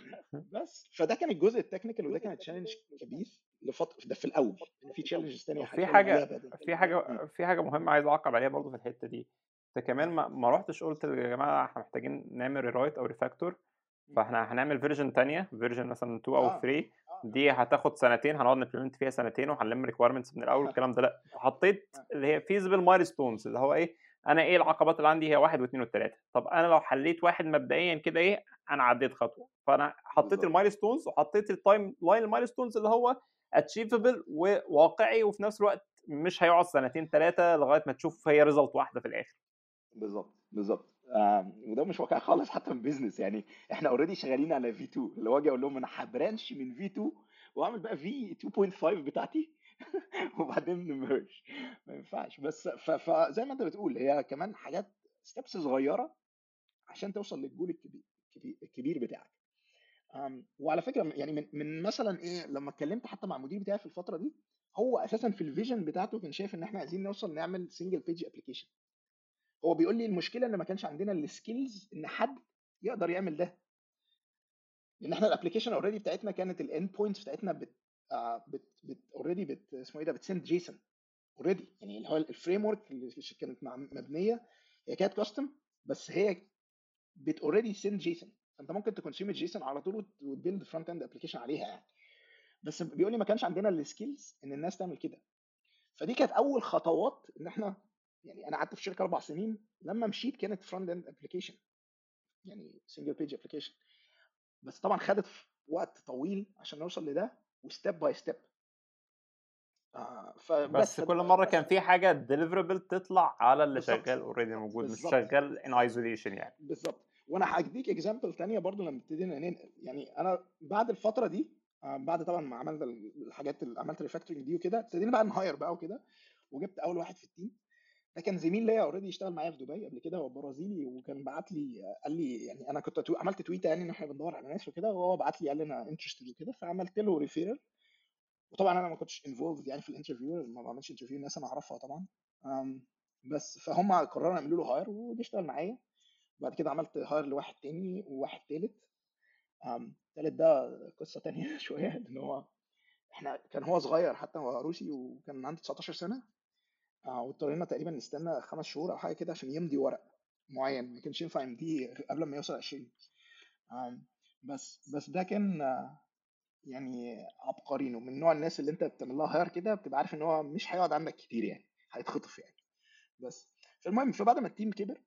بس فده كان الجزء التكنيكال وده كان تشالنج كبير لفتره ده في الاول يعني في تشالنجز ثانيه في حاجه في حاجه مم. في حاجه مهمه عايز اعقب عليها برضو في الحته دي انت كمان ما, ما رحتش قلت يا جماعه احنا محتاجين نعمل ريرايت او ريفاكتور فاحنا هنعمل فيرجن تانية فيرجن مثلا 2 او آه. 3 دي هتاخد سنتين هنقعد نبلمنت فيها سنتين وهنلم ريكويرمنتس من الاول والكلام ده لا حطيت اللي هي فيزبل مايلستونز اللي هو ايه انا ايه العقبات اللي عندي هي واحد واثنين وثلاثه طب انا لو حليت واحد مبدئيا كده ايه انا عديت خطوه فانا حطيت بالظبط. المايلستونز وحطيت التايم لاين المايلستونز اللي هو اتشيفبل وواقعي وفي نفس الوقت مش هيقعد سنتين ثلاثه لغايه ما تشوف هي ريزلت واحده في الاخر بالظبط بالظبط آم، وده مش واقعي خالص حتى من بيزنس يعني احنا اوريدي شغالين على في 2 اللي هو اجي اقول لهم انا هبرانش من في 2 واعمل بقى في 2.5 بتاعتي وبعدين نمرج ما ينفعش بس ف- فزي ما انت بتقول هي كمان حاجات ستيبس صغيره عشان توصل للجول الكبير الكبير, الكبير بتاعك أم، وعلى فكره يعني من, من مثلا ايه لما اتكلمت حتى مع المدير بتاعي في الفتره دي هو اساسا في الفيجن بتاعته كان شايف ان احنا عايزين نوصل نعمل سنجل بيج ابلكيشن هو بيقول لي المشكله ان ما كانش عندنا السكيلز ان حد يقدر يعمل ده لان احنا الابلكيشن اوريدي بتاعتنا كانت الاند بوينتس بتاعتنا بت بت بت اوريدي بت اسمه ايه ده بتسند جيسون اوريدي يعني اللي هو الفريم ورك اللي كانت مع- مبنيه هي كانت كاستم بس هي بت اوريدي سند جيسون فانت ممكن تكونسيوم جيسون على طول وت- وتبيلد فرونت اند ابلكيشن عليها يعني بس بيقول لي ما كانش عندنا السكيلز ان الناس تعمل كده فدي كانت اول خطوات ان احنا يعني انا قعدت في شركه اربع سنين لما مشيت كانت فرونت اند ابلكيشن يعني سنجل بيج ابلكيشن بس طبعا خدت وقت طويل عشان نوصل لده وستيب باي ستيب بس كل مره كان في حاجه ديليفربل تطلع على اللي بالظبط. شغال اوريدي موجود مش بالظبط. شغال ان ايزوليشن يعني بالظبط وانا هديك اكزامبل تانية برضو لما ابتدينا ننقل يعني انا بعد الفتره دي آه، بعد طبعا ما عملنا الحاجات اللي عملت ريفاكتورنج دي وكده ابتدينا بقى نهاير بقى وكده وجبت اول واحد في التيم ده كان زميل ليا اوريدي اشتغل معايا في دبي قبل كده هو برازيلي وكان بعت لي آه، قال لي يعني انا كنت تو- عملت تويته يعني ان احنا بندور على ناس وكده وهو بعت لي قال لي انا انترستد وكده فعملت له ريفيرال وطبعا انا ما كنتش انفولد يعني في الانترفيو ما بعملش انترفيو الناس انا اعرفها طبعا أم، بس فهم قرروا يعملوا له هاير وجه اشتغل معايا بعد كده عملت هاير لواحد تاني وواحد تالت أم، التالت ده قصة تانية شوية لأن هو احنا كان هو صغير حتى هو روسي وكان عنده 19 سنة آه، واضطرينا تقريبا نستنى خمس شهور أو حاجة كده عشان يمضي ورق معين ما كانش ينفع يمضيه قبل ما يوصل 20 آم، بس بس ده كان آه، يعني عبقري إنه من نوع الناس اللي انت بتعمل لها هاير كده بتبقى عارف ان هو مش هيقعد عندك كتير يعني هيتخطف يعني بس فالمهم فبعد ما التيم كبر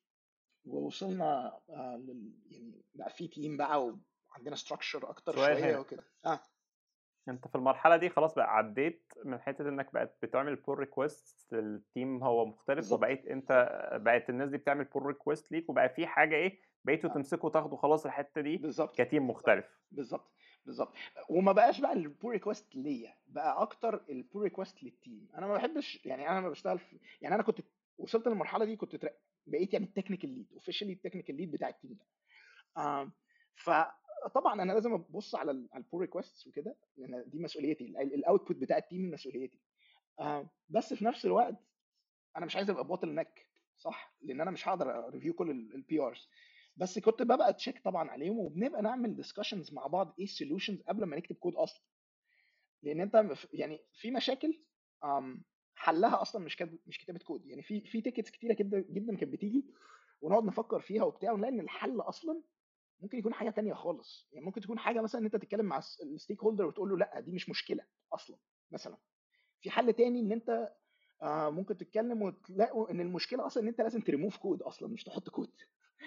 ووصلنا آه لل يعني بقى في تيم بقى وعندنا ستراكشر اكتر سؤال شويه هنا. وكده اه انت في المرحله دي خلاص بقى عديت من حته انك بقت بتعمل بول ريكويست للتيم هو مختلف بالظبط. وبقيت انت بقت الناس دي بتعمل بول ريكويست ليك وبقى في حاجه ايه بقيتوا آه. تمسكوا تاخدوا خلاص الحته دي بالظبط كتيم مختلف بالظبط بالظبط وما بقاش بقى البول ريكوست ليا بقى اكتر البول ريكوست للتيم انا ما بحبش يعني انا ما بشتغل في يعني انا كنت وصلت للمرحله دي كنت تر... بقيت يعني التكنيكال ليد اوفيشالي التكنيكال ليد بتاع التيم ده آم، فطبعا انا لازم ابص على ال- على البول ريكوست وكده لان دي مسؤوليتي الاوتبوت بتاع التيم مسؤوليتي آم، بس في نفس الوقت انا مش عايز ابقى بوتل نك صح لان انا مش هقدر ريفيو كل البي ارز بس كنت ببقى تشيك طبعا عليهم وبنبقى نعمل ديسكشنز مع بعض ايه السوليوشنز قبل ما نكتب كود اصلا لان انت مف- يعني في مشاكل آم، حلها اصلا مش كتب مش كتابه كود يعني في في تيكتس كتيره جدا جدا كانت بتيجي ونقعد نفكر فيها وبتاع ونلاقي ان الحل اصلا ممكن يكون حاجه تانية خالص يعني ممكن تكون حاجه مثلا ان انت تتكلم مع الستيك هولدر وتقول له لا دي مش مشكله اصلا مثلا في حل تاني ان انت آه، ممكن تتكلم وتلاقوا ان المشكله اصلا ان انت لازم تريموف كود اصلا مش تحط كود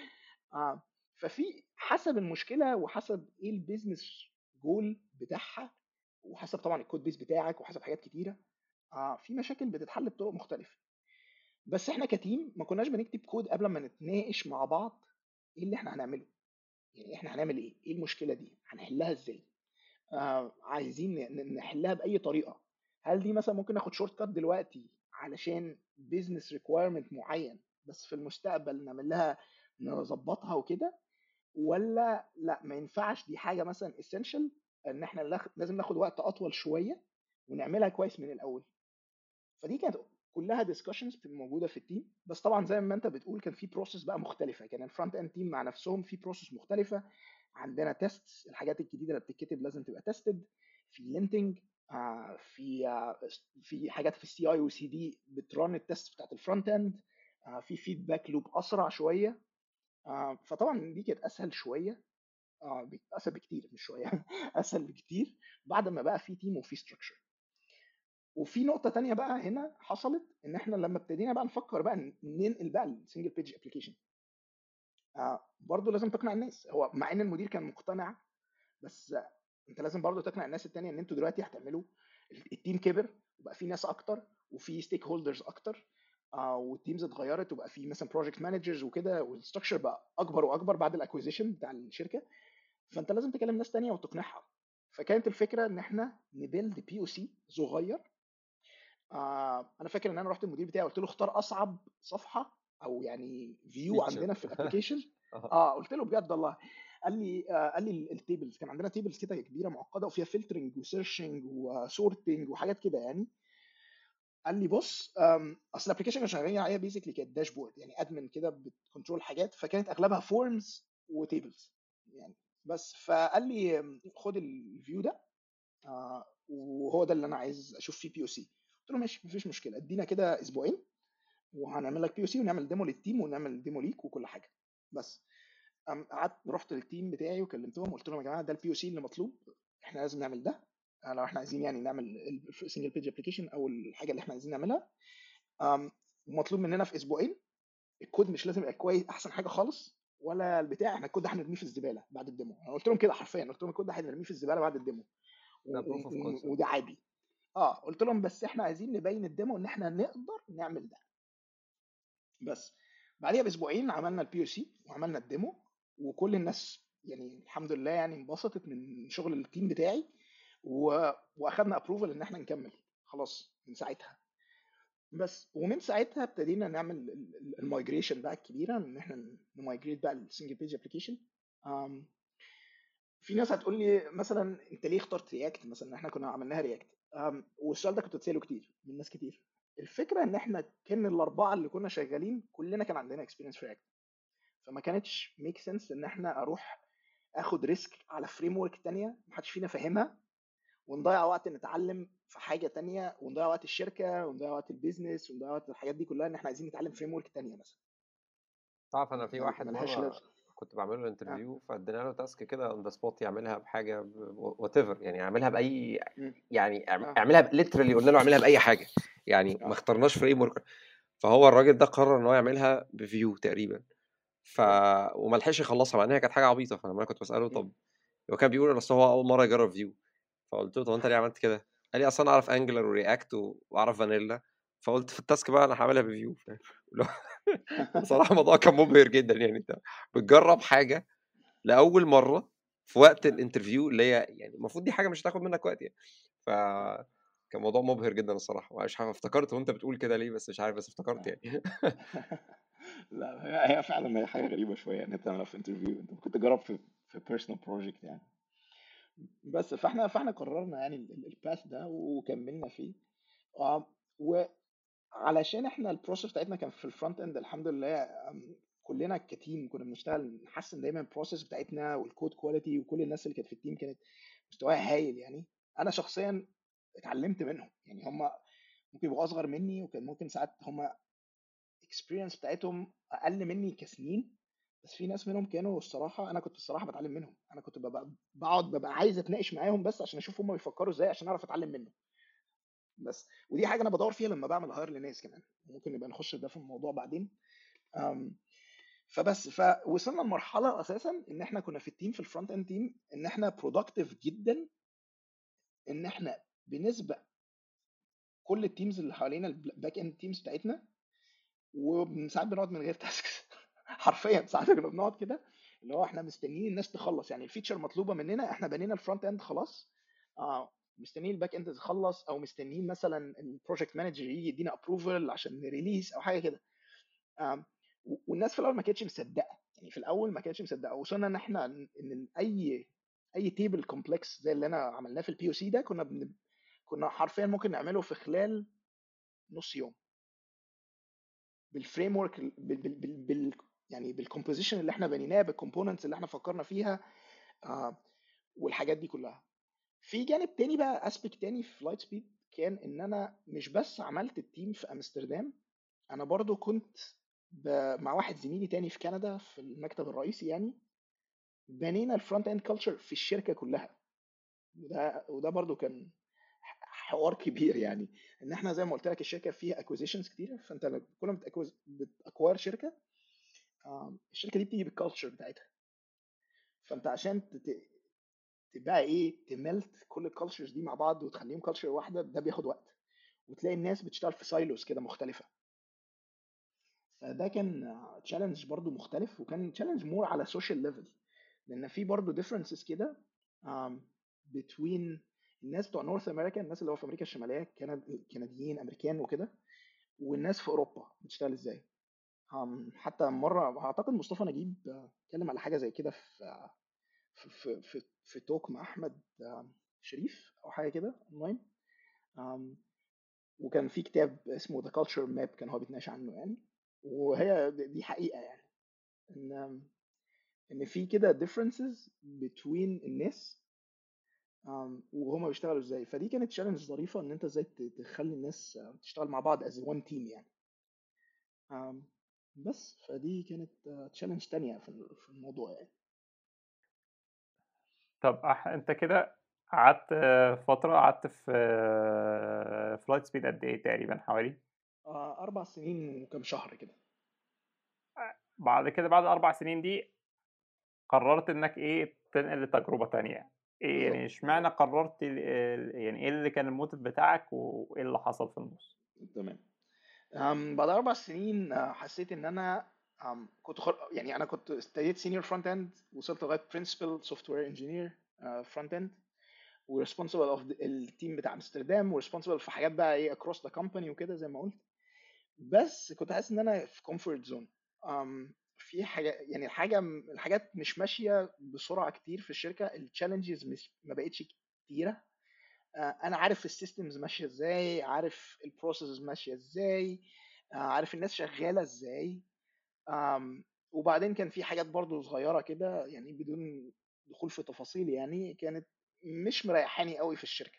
آه ففي حسب المشكله وحسب ايه البيزنس جول بتاعها وحسب طبعا الكود بيس بتاعك وحسب حاجات كتيره آه في مشاكل بتتحل بطرق مختلفه بس احنا كتيم ما كناش بنكتب كود قبل ما نتناقش مع بعض ايه اللي احنا هنعمله يعني احنا هنعمل ايه ايه المشكله دي هنحلها ازاي آه عايزين ن- نحلها باي طريقه هل دي مثلا ممكن ناخد شورت كات دلوقتي علشان بيزنس ريكويرمنت معين بس في المستقبل نعمل لها نظبطها وكده ولا لا ما ينفعش دي حاجه مثلا essential ان احنا لاخ- لازم ناخد وقت اطول شويه ونعملها كويس من الاول فدي كانت كلها ديسكشنز بتبقى موجوده في التيم بس طبعا زي ما انت بتقول كان في بروسيس بقى مختلفه كان الفرونت اند تيم مع نفسهم في بروسيس مختلفه عندنا تيست الحاجات الجديده اللي بتتكتب لازم تبقى تيستد في لينتنج في آه، في حاجات في السي اي والسي دي بترن التيست بتاعت الفرونت اند في فيدباك لوب اسرع شويه آه، فطبعا دي كانت اسهل شويه اه بك- اسهل بكتير مش شويه اسهل بكتير بعد ما بقى في تيم وفي ستراكشر وفي نقطه تانية بقى هنا حصلت ان احنا لما ابتدينا بقى نفكر بقى ن- ننقل بقى السنجل بيج ابلكيشن آه برضه لازم تقنع الناس هو مع ان المدير كان مقتنع بس انت لازم برضه تقنع الناس التانية ان انتوا دلوقتي هتعملوا التيم كبر وبقى في ناس اكتر وفي ستيك هولدرز اكتر آه والتيمز اتغيرت وبقى في مثلا بروجكت مانجرز وكده والستراكشر بقى اكبر واكبر بعد الاكوزيشن بتاع الشركه فانت لازم تكلم ناس تانية وتقنعها فكانت الفكره ان احنا نبيلد بي او سي صغير آه انا فاكر ان انا رحت المدير بتاعي قلت له اختار اصعب صفحه او يعني فيو فيتشر عندنا في الابلكيشن اه اه قلت له بجد والله قال لي آه قال لي التيبلز كان عندنا تيبلز كده كبيره معقده وفيها فلترنج وسيرشنج وسورتنج وحاجات كده يعني قال لي بص أم، اصل الابلكيشن اللي شغالين عليها بيزيكلي كانت داشبورد يعني ادمن كده بتكنترول حاجات فكانت اغلبها فورمز وتيبلز يعني بس فقال لي أم، خد الفيو ده آه، وهو ده اللي انا عايز اشوف فيه بي او سي قلت له ماشي مفيش مشكله ادينا كده اسبوعين وهنعمل لك بي او سي ونعمل ديمو للتيم ونعمل ديمو ليك وكل حاجه بس أم، قعدت رحت للتيم بتاعي وكلمتهم قلت لهم يا جماعه ده البي او سي اللي مطلوب احنا لازم نعمل ده آه، لو احنا عايزين يعني نعمل السنجل بيج ابلكيشن او الحاجه اللي احنا عايزين نعملها أم، مطلوب مننا في اسبوعين الكود مش لازم يبقى كويس احسن حاجه خالص ولا البتاع احنا الكود ده هنرميه في الزباله بعد الديمو انا قلت لهم كده حرفيا قلت لهم الكود ده هنرميه في الزباله بعد الديمو و- ده بروف و- اوف و- كونسبت وده عادي اه قلت لهم بس احنا عايزين نبين الديمو ان احنا نقدر نعمل ده بس بعديها باسبوعين عملنا البي او سي وعملنا الديمو وكل الناس يعني الحمد لله يعني انبسطت من شغل التيم بتاعي و... واخدنا ابروفل ان احنا نكمل خلاص من ساعتها بس ومن ساعتها ابتدينا نعمل المايجريشن بقى الكبيره ان احنا نمايجريت بقى السنجل بيج ابلكيشن في ناس هتقول لي مثلا انت ليه اخترت رياكت مثلا احنا كنا عملناها رياكت والسؤال ده كنت بتساله كتير من ناس كتير الفكره ان احنا كان الاربعه اللي كنا شغالين كلنا كان عندنا اكسبيرينس في رياكت فما كانتش ميك سنس ان احنا اروح اخد ريسك على فريم ورك تانية محدش فينا فاهمها ونضيع وقت نتعلم في حاجه تانية ونضيع وقت الشركه ونضيع وقت البيزنس ونضيع وقت الحاجات دي كلها ان احنا عايزين نتعلم فريم ورك تانية مثلا تعرف انا في ما- واحد ملهاش مره لازمه كنت بعمل له آه. انترفيو فادينا له تاسك كده اون ذا سبوت يعملها بحاجه وات ايفر يعني يعملها باي مم. يعني اعم- اه اعملها ليترالي قلنا له اعملها باي حاجه يعني ما اه اخترناش فريم ورك فهو الراجل ده قرر ان هو يعملها بفيو تقريبا ف اه وما لحقش يخلصها مع انها كانت حاجه عبيطه فلما انا كنت بساله مم. طب هو كان بيقول اصل هو اول مره يجرب فيو فقلت له طب انت ليه عملت كده؟ قال لي اصل انا اعرف انجلر ورياكت واعرف فانيلا فقلت في التاسك بقى انا هعملها بفيو فاهم؟ اللي هو بصراحه الموضوع كان مبهر جدا يعني انت بتجرب حاجه لاول مره في وقت آه. الانترفيو اللي هي يعني المفروض دي حاجه مش هتاخد منك وقت يعني ف آه. كان موضوع مبهر جدا الصراحه مش عارف افتكرت وانت بتقول كده ليه بس مش عارف بس افتكرت آه. يعني لا هي هي فعلا هي حاجه غريبه شويه ان انت تعملها في انترفيو انت ممكن تجرب في في بيرسونال بروجكت يعني بس فاحنا فاحنا قررنا يعني الباث ده وكملنا فيه آه، وعلشان احنا البروسيس بتاعتنا كان في الفرونت اند الحمد لله آم، كلنا كتيم كنا بنشتغل نحسن دايما البروسيس بتاعتنا والكود كواليتي وكل الناس اللي كانت في التيم كانت مستواها هايل يعني انا شخصيا اتعلمت منهم يعني هم ممكن يبقوا اصغر مني وكان ممكن ساعات هم الاكسبيرينس بتاعتهم اقل مني كسنين بس في ناس منهم كانوا الصراحه انا كنت الصراحه بتعلم منهم انا كنت ببقى بقعد ببقى عايز اتناقش معاهم بس عشان اشوف هم بيفكروا ازاي عشان اعرف اتعلم منهم بس ودي حاجه انا بدور فيها لما بعمل هاير لناس كمان ممكن نبقى نخش ده في الموضوع بعدين أم، فبس فوصلنا لمرحله اساسا ان احنا كنا في التيم في الفرونت اند تيم ان احنا برودكتيف جدا ان احنا بنسبق كل التيمز اللي حوالينا الباك اند تيمز بتاعتنا وساعات بنقعد من غير تاسكس حرفيا ساعات كنا بنقعد كده اللي هو احنا مستنيين الناس تخلص يعني الفيتشر مطلوبه مننا احنا بنينا الفرونت اند خلاص اه مستنيين الباك اند تخلص او مستنيين مثلا البروجكت مانجر يجي يدينا ابروفل عشان نريليس او حاجه كده آه والناس في الاول ما كانتش مصدقه يعني في الاول ما كانتش مصدقه وصلنا ان احنا ان اي اي تيبل كومبلكس زي اللي انا عملناه في البي او سي ده كنا بن... كنا حرفيا ممكن نعمله في خلال نص يوم بالفريم ورك بال, بال, بال, بال يعني بالكومبوزيشن اللي احنا بنيناه بالكومبوننتس اللي احنا فكرنا فيها آه والحاجات دي كلها في جانب تاني بقى اسبيكت تاني في لايت سبيد كان ان انا مش بس عملت التيم في امستردام انا برضو كنت مع واحد زميلي تاني في كندا في المكتب الرئيسي يعني بنينا الفرونت اند كلتشر في الشركه كلها وده وده برضو كان حوار كبير يعني ان احنا زي ما قلت لك الشركه فيها اكوزيشنز كتير فانت كل ما بتاكوير شركه الشركه دي بتيجي بالكالتشر بتاعتها فانت عشان تبقى ايه تملت كل الكالتشرز دي مع بعض وتخليهم كالتشر واحده ده بياخد وقت وتلاقي الناس بتشتغل في سايلوز كده مختلفه فده كان تشالنج برضو مختلف وكان تشالنج مور على سوشيال ليفل لان في برضو ديفرنسز كده بتوين الناس بتوع نورث امريكا الناس اللي هو في امريكا الشماليه كند... كنديين امريكان وكده والناس في اوروبا بتشتغل ازاي حتى مره اعتقد مصطفى نجيب اتكلم على حاجه زي كده في في في في توك مع احمد شريف او حاجه كده اونلاين وكان في كتاب اسمه ذا كلتشر ماب كان هو بيتناقش عنه يعني وهي دي حقيقه يعني ان ان في كده differences between الناس وهما بيشتغلوا ازاي فدي كانت تشالنج ظريفه ان انت ازاي تخلي الناس تشتغل مع بعض از وان تيم يعني بس فدي كانت تشالنج تانية في الموضوع يعني طب انت كده قعدت فترة قعدت في فلايت سبيد قد ايه تقريبا حوالي؟ أربع سنين وكم شهر كده بعد كده بعد الأربع سنين دي قررت إنك إيه تنقل لتجربة تانية إيه يعني اشمعنى قررت يعني إيه اللي كان الموتيف بتاعك وإيه اللي حصل في النص؟ تمام بعد أربع سنين حسيت إن أنا كنت خر... يعني أنا كنت ابتديت سينيور فرونت إند وصلت لغاية برنسبل سوفت وير انجينير فرونت إند وريسبونسبل اوف التيم بتاع امستردام وريسبونسبل في حاجات بقى ايه اكروس ذا كومباني وكده زي ما قلت بس كنت حاسس ان انا في كومفورت زون في حاجه يعني الحاجه الحاجات مش ماشيه بسرعه كتير في الشركه التشالنجز مش ما بقتش كتيره انا عارف السيستمز ماشيه ازاي عارف البروسيسز ماشيه ازاي عارف الناس شغاله ازاي وبعدين كان في حاجات برضو صغيره كده يعني بدون دخول في تفاصيل يعني كانت مش مريحاني قوي في الشركه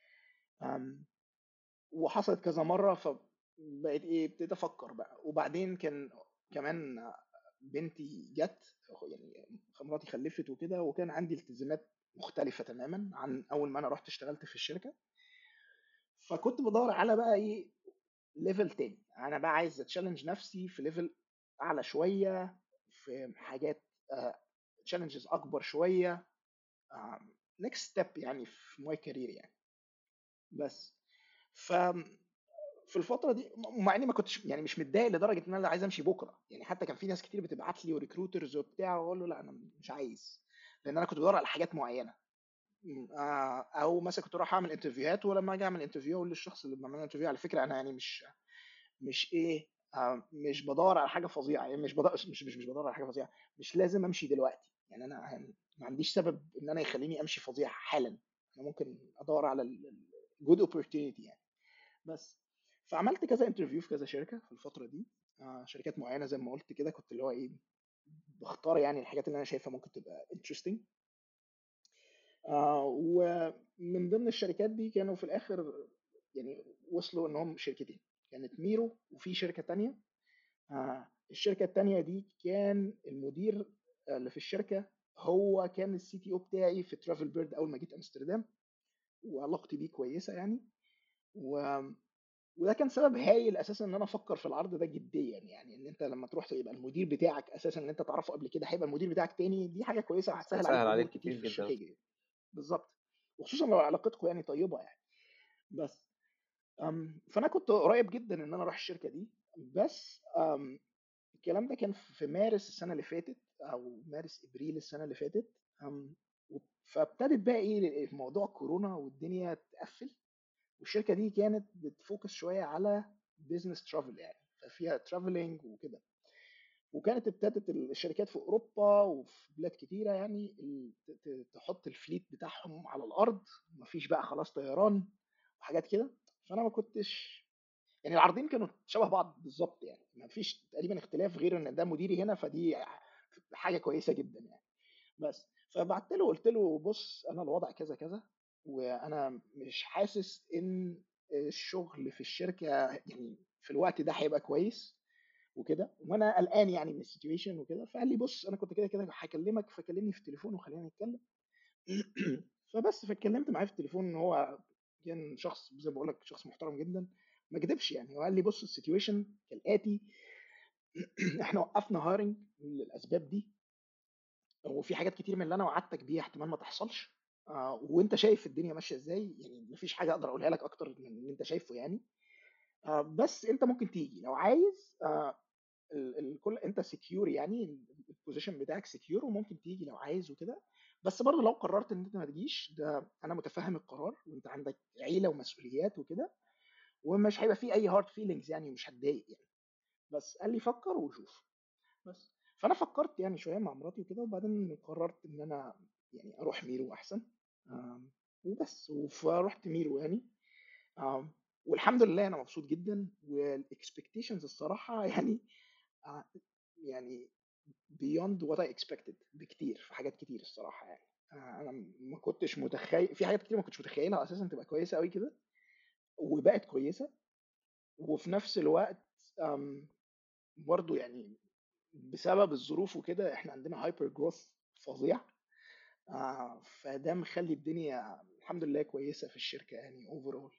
وحصلت كذا مره فبقيت ايه ابتديت افكر بقى وبعدين كان كمان بنتي جت يعني مراتي خلفت وكده وكان عندي التزامات مختلفه تماما عن اول ما انا رحت اشتغلت في الشركه فكنت بدور على بقى ايه ليفل تاني انا بقى عايز اتشالنج نفسي في ليفل اعلى شويه في حاجات تشالنجز اكبر شويه نكست ستيب يعني في ماي كارير يعني بس ف في الفتره دي مع اني ما كنتش يعني مش متضايق لدرجه ان انا عايز امشي بكره يعني حتى كان في ناس كتير بتبعت لي وريكروترز وبتاع واقول له لا انا مش عايز لان انا كنت بدور على حاجات معينه او مثلا كنت اروح اعمل انترفيوهات ولما اجي اعمل انترفيو اقول للشخص اللي بعمل انترفيو على فكره انا يعني مش مش ايه مش بدور على حاجه فظيعه يعني مش بدور مش مش, مش بدور على حاجه فظيعه مش لازم امشي دلوقتي يعني انا ما عنديش سبب ان انا يخليني امشي فظيع حالا انا ممكن ادور على الجود اوبورتيونيتي يعني بس فعملت كذا انترفيو في كذا شركه في الفتره دي آه شركات معينه زي ما قلت كده كنت اللي هو ايه بختار يعني الحاجات اللي انا شايفها ممكن تبقى انترستنج آه ومن ضمن الشركات دي كانوا في الاخر يعني وصلوا انهم شركتين كانت ميرو وفي شركه تانية آه الشركه التانية دي كان المدير اللي في الشركه هو كان السي تي او بتاعي في ترافل بيرد اول ما جيت امستردام وعلاقتي بيه كويسه يعني و وده كان سبب هايل اساسا ان انا افكر في العرض ده جديا يعني ان انت لما تروح يبقى المدير بتاعك اساسا ان انت تعرفه قبل كده هيبقى المدير بتاعك تاني دي حاجه كويسه وهتسهل هتسهل عليك عليك امور كتير كتير في جدا الشركه بالظبط وخصوصا لو علاقتكم يعني طيبه يعني بس أم فانا كنت قريب جدا ان انا اروح الشركه دي بس أم الكلام ده كان في مارس السنه اللي فاتت او مارس ابريل السنه اللي فاتت أم فابتدت بقى ايه موضوع كورونا والدنيا تقفل والشركه دي كانت بتفوكس شويه على بزنس ترافل يعني ففيها ترافلنج وكده وكانت ابتدت الشركات في اوروبا وفي بلاد كتيره يعني تحط الفليت بتاعهم على الارض مفيش بقى خلاص طيران وحاجات كده فانا ما كنتش يعني العرضين كانوا شبه بعض بالظبط يعني ما فيش تقريبا اختلاف غير ان ده مديري هنا فدي حاجه كويسه جدا يعني بس فبعت له قلت له بص انا الوضع كذا كذا وانا مش حاسس ان الشغل في الشركه يعني في الوقت ده هيبقى كويس وكده وانا قلقان يعني من السيتويشن وكده فقال لي بص انا كنت كده كده هكلمك فكلمني في التليفون وخلينا نتكلم فبس فاتكلمت معاه في التليفون ان هو كان شخص زي ما بقول لك شخص محترم جدا ما كدبش يعني هو قال لي بص السيتويشن كالاتي احنا وقفنا هايرنج للاسباب دي وفي حاجات كتير من اللي انا وعدتك بيها احتمال ما تحصلش آه وانت شايف الدنيا ماشيه ازاي يعني مفيش حاجه اقدر اقولها لك اكتر من اللي انت شايفه يعني آه بس انت ممكن تيجي لو عايز آه الكل انت سكيور يعني البوزيشن بتاعك سكيور وممكن تيجي لو عايز وكده بس برضه لو قررت ان انت ما تجيش ده انا متفهم القرار وانت عندك عيله ومسؤوليات وكده ومش هيبقى فيه اي هارد فيلينجز يعني ومش هتضايق يعني بس قال لي فكر وشوف بس فانا فكرت يعني شويه مع مراتي وكده وبعدين قررت ان انا يعني اروح ميرو احسن وبس فرحت ميرو يعني والحمد لله انا مبسوط جدا والاكسبكتيشنز الصراحه يعني يعني beyond what I expected بكتير في حاجات كتير الصراحه يعني انا ما كنتش متخيل في حاجات كتير ما كنتش متخيلها اساسا تبقى كويسه قوي كده وبقت كويسه وفي نفس الوقت برضو يعني بسبب الظروف وكده احنا عندنا هايبر جروث فظيع آه فده مخلي الدنيا الحمد لله كويسه في الشركه يعني اوفرول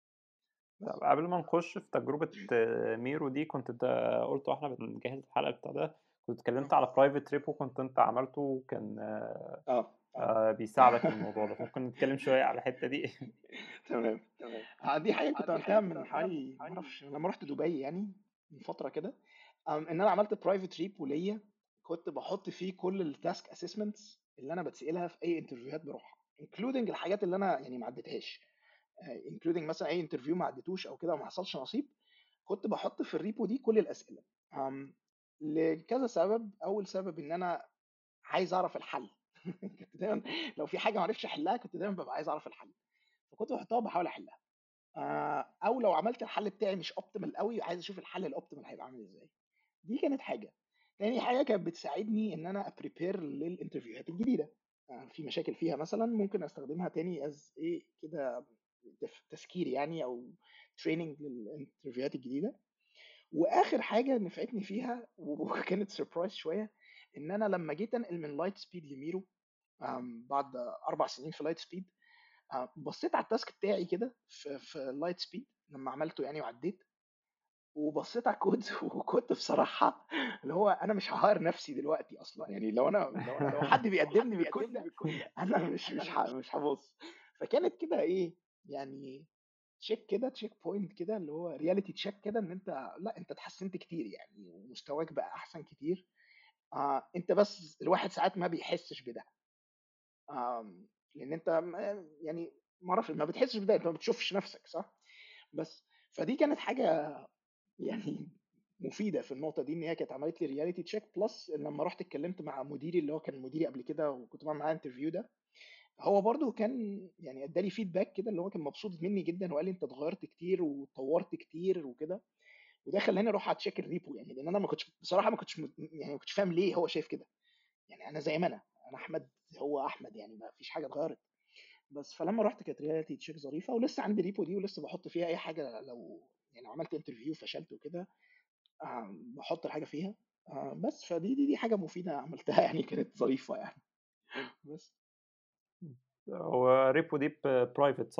طب قبل ما نخش في تجربة ميرو دي كنت انت قلت واحنا بنجهز الحلقة بتاع ده كنت اتكلمت على برايفت تريب وكنت انت عملته وكان اه آه بيساعدك في الموضوع ده ممكن نتكلم شوية على الحتة دي تمام تمام دي حاجة كنت عملتها من حوالي معرفش لما رحت دبي يعني من فترة كده ان انا عملت برايفت تريب وليا كنت بحط فيه كل التاسك اسسمنتس اللي انا بتسالها في اي انترفيوهات بروحها انكلودنج الحاجات اللي انا يعني ما عدتهاش انكلودنج مثلا اي انترفيو ما عدتوش او كده وما حصلش نصيب كنت بحط في الريبو دي كل الاسئله لكذا سبب اول سبب ان انا عايز اعرف الحل كنت دايما لو في حاجه ما عرفتش احلها كنت دايما ببقى عايز اعرف الحل فكنت بحطها وبحاول احلها او لو عملت الحل بتاعي مش اوبتيمال قوي عايز اشوف الحل الاوبتيمال هيبقى عامل ازاي دي كانت حاجه تاني حاجه كانت بتساعدني ان انا ابريبير للانترفيوهات الجديده في مشاكل فيها مثلا ممكن استخدمها تاني از ايه كده تسكير يعني او تريننج للانترفيوهات الجديده واخر حاجه نفعتني فيها وكانت سربرايز شويه ان انا لما جيت انقل من لايت سبيد لميرو بعد اربع سنين في لايت سبيد بصيت على التاسك بتاعي كده في, في لايت سبيد لما عملته يعني وعديت وبصيت على الكود وكنت بصراحه اللي هو انا مش ههاير نفسي دلوقتي اصلا يعني لو انا لو, لو حد بيقدمني بالكود ده انا مش مش مش هبص فكانت كده ايه يعني تشيك كده تشيك بوينت كده اللي هو رياليتي تشيك كده ان انت لا انت اتحسنت كتير يعني ومستواك بقى احسن كتير آه انت بس الواحد ساعات ما بيحسش بده آه لان انت يعني ما اعرفش ما بتحسش بده انت ما بتشوفش نفسك صح بس فدي كانت حاجه يعني مفيده في النقطه دي ان هي كانت عملت لي رياليتي تشيك بلس لما رحت اتكلمت مع مديري اللي هو كان مديري قبل كده وكنت بعمل معاه انترفيو ده هو برضه كان يعني ادالي فيدباك كده اللي هو كان مبسوط مني جدا وقال لي انت اتغيرت كتير وطورت كتير وكده وده خلاني اروح اتشيك الريبو يعني لان انا ما كنتش بصراحه ما كنتش يعني ما كنتش فاهم ليه هو شايف كده يعني انا زي ما انا انا احمد هو احمد يعني ما فيش حاجه اتغيرت بس فلما رحت كانت رياليتي تشيك ظريفه ولسه عندي ريبو دي ولسه بحط فيها اي حاجه لو يعني عملت انترفيو فشلت وكده آه بحط الحاجه فيها آه بس فدي دي دي حاجه مفيده عملتها يعني كانت ظريفه يعني بس هو ريبو دي برايفت صح؟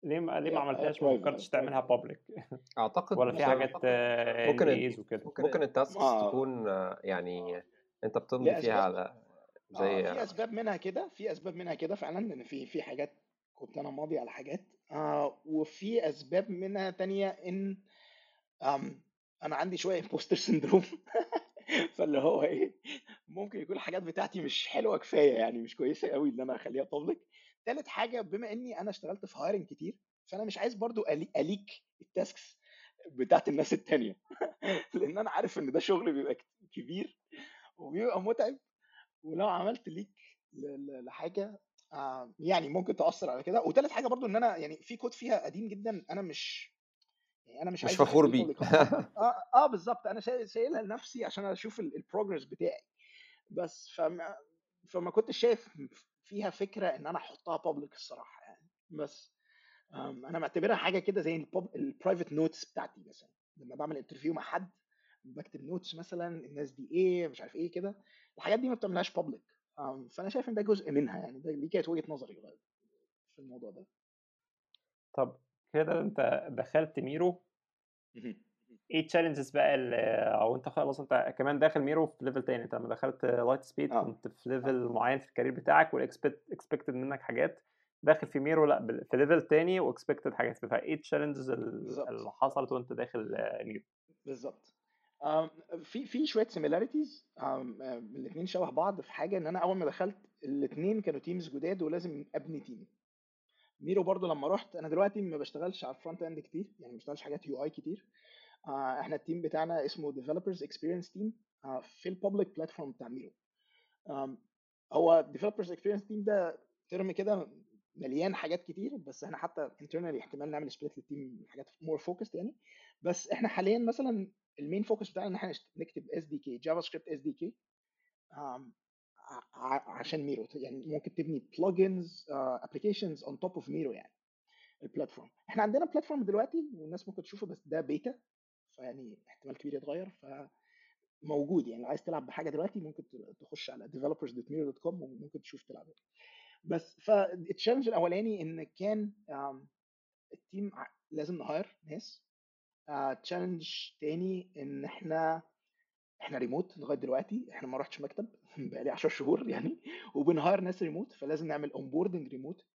ليه ما ليه هي ما هي عملتهاش ما برايفت فكرتش تعملها بابليك اعتقد ولا في بسبب حاجات ممكن ال- NDAs وكده ممكن التاسكس اه تكون آه، يعني انت بتمضي فيها لاسباب على اه زي في اسباب منها كده في اسباب منها كده فعلا ان في في حاجات كنت انا ماضي على حاجات آه وفي اسباب منها تانية ان آم انا عندي شويه امبوستر سندروم فاللي هو ايه ممكن يكون الحاجات بتاعتي مش حلوه كفايه يعني مش كويسه قوي ان انا اخليها بابليك تالت حاجه بما اني انا اشتغلت في هايرنج كتير فانا مش عايز برضو ألي- اليك التاسكس بتاعت الناس التانية لان انا عارف ان ده شغل بيبقى ك- كبير وبيبقى متعب ولو عملت ليك ل- ل- لحاجه آه، يعني ممكن تاثر على كده وتالت حاجه برضو ان انا يعني في كود فيها قديم جدا انا مش يعني انا مش مش عايز فخور اخليه بيه بابليك اه اه بالظبط انا شايل- شايلها لنفسي عشان اشوف البروجرس بتاعي بس فما فما كنتش شايف فيها فكره ان انا احطها بابليك الصراحه يعني بس آم، انا معتبرها حاجه كده زي البرايفت نوتس بتاعتي مثلا لما بعمل انترفيو مع حد بكتب نوتس مثلا الناس دي ايه مش عارف ايه كده الحاجات دي ما بتعملهاش بابليك فانا شايف ان ده جزء منها يعني ده دي كانت وجهه نظري في الموضوع ده طب كده انت دخلت ميرو مهم. ايه التشالنجز بقى اللي او انت خلاص انت كمان داخل ميرو في ليفل تاني انت لما دخلت لايت سبيد اه كنت في اه ليفل معين في الكارير بتاعك واكسبكتد منك حاجات داخل في ميرو لا بال- في ليفل تاني واكسبكتد حاجات فايه التشالنجز بالظبط اللي حصلت وانت داخل آه، ميرو بالظبط آم، في في شويه سيميلاريتيز الاثنين شبه بعض في حاجه ان انا اول ما دخلت الاثنين كانوا تيمز جداد ولازم ابني تيم ميرو برضو لما رحت انا دلوقتي ما بشتغلش على الفرونت اند كتير يعني ما بشتغلش حاجات يو اي كتير آه، احنا التيم بتاعنا اسمه ديفلوبرز اكسبيرينس تيم في الببليك بلاتفورم بتاع ميرو آم، هو ديفلوبرز اكسبيرينس تيم ده ترم كده مليان حاجات كتير بس احنا حتى انترنالي احتمال نعمل سبليت للتيم حاجات مور فوكسد يعني بس احنا حاليا مثلا المين فوكس بتاعنا ان احنا نشت- نكتب اس دي كي جافا سكريبت اس دي كي عشان ميرو يعني ممكن تبني بلجنز ابلكيشنز اون توب اوف ميرو يعني البلاتفورم احنا عندنا بلاتفورم دلوقتي والناس ممكن تشوفه بس ده بيتا فيعني احتمال كبير يتغير فموجود يعني لو عايز تلعب بحاجه دلوقتي ممكن ت- تخش على developers.miro.com وممكن تشوف تلعب بس فالتشالنج الاولاني ان كان آم، التيم ع- لازم نهاير ناس تشالنج تاني ان احنا احنا ريموت لغايه دلوقتي احنا ما رحتش مكتب بقالي 10 شهور يعني وبنهاير ناس ريموت فلازم نعمل اونبوردنج ريموت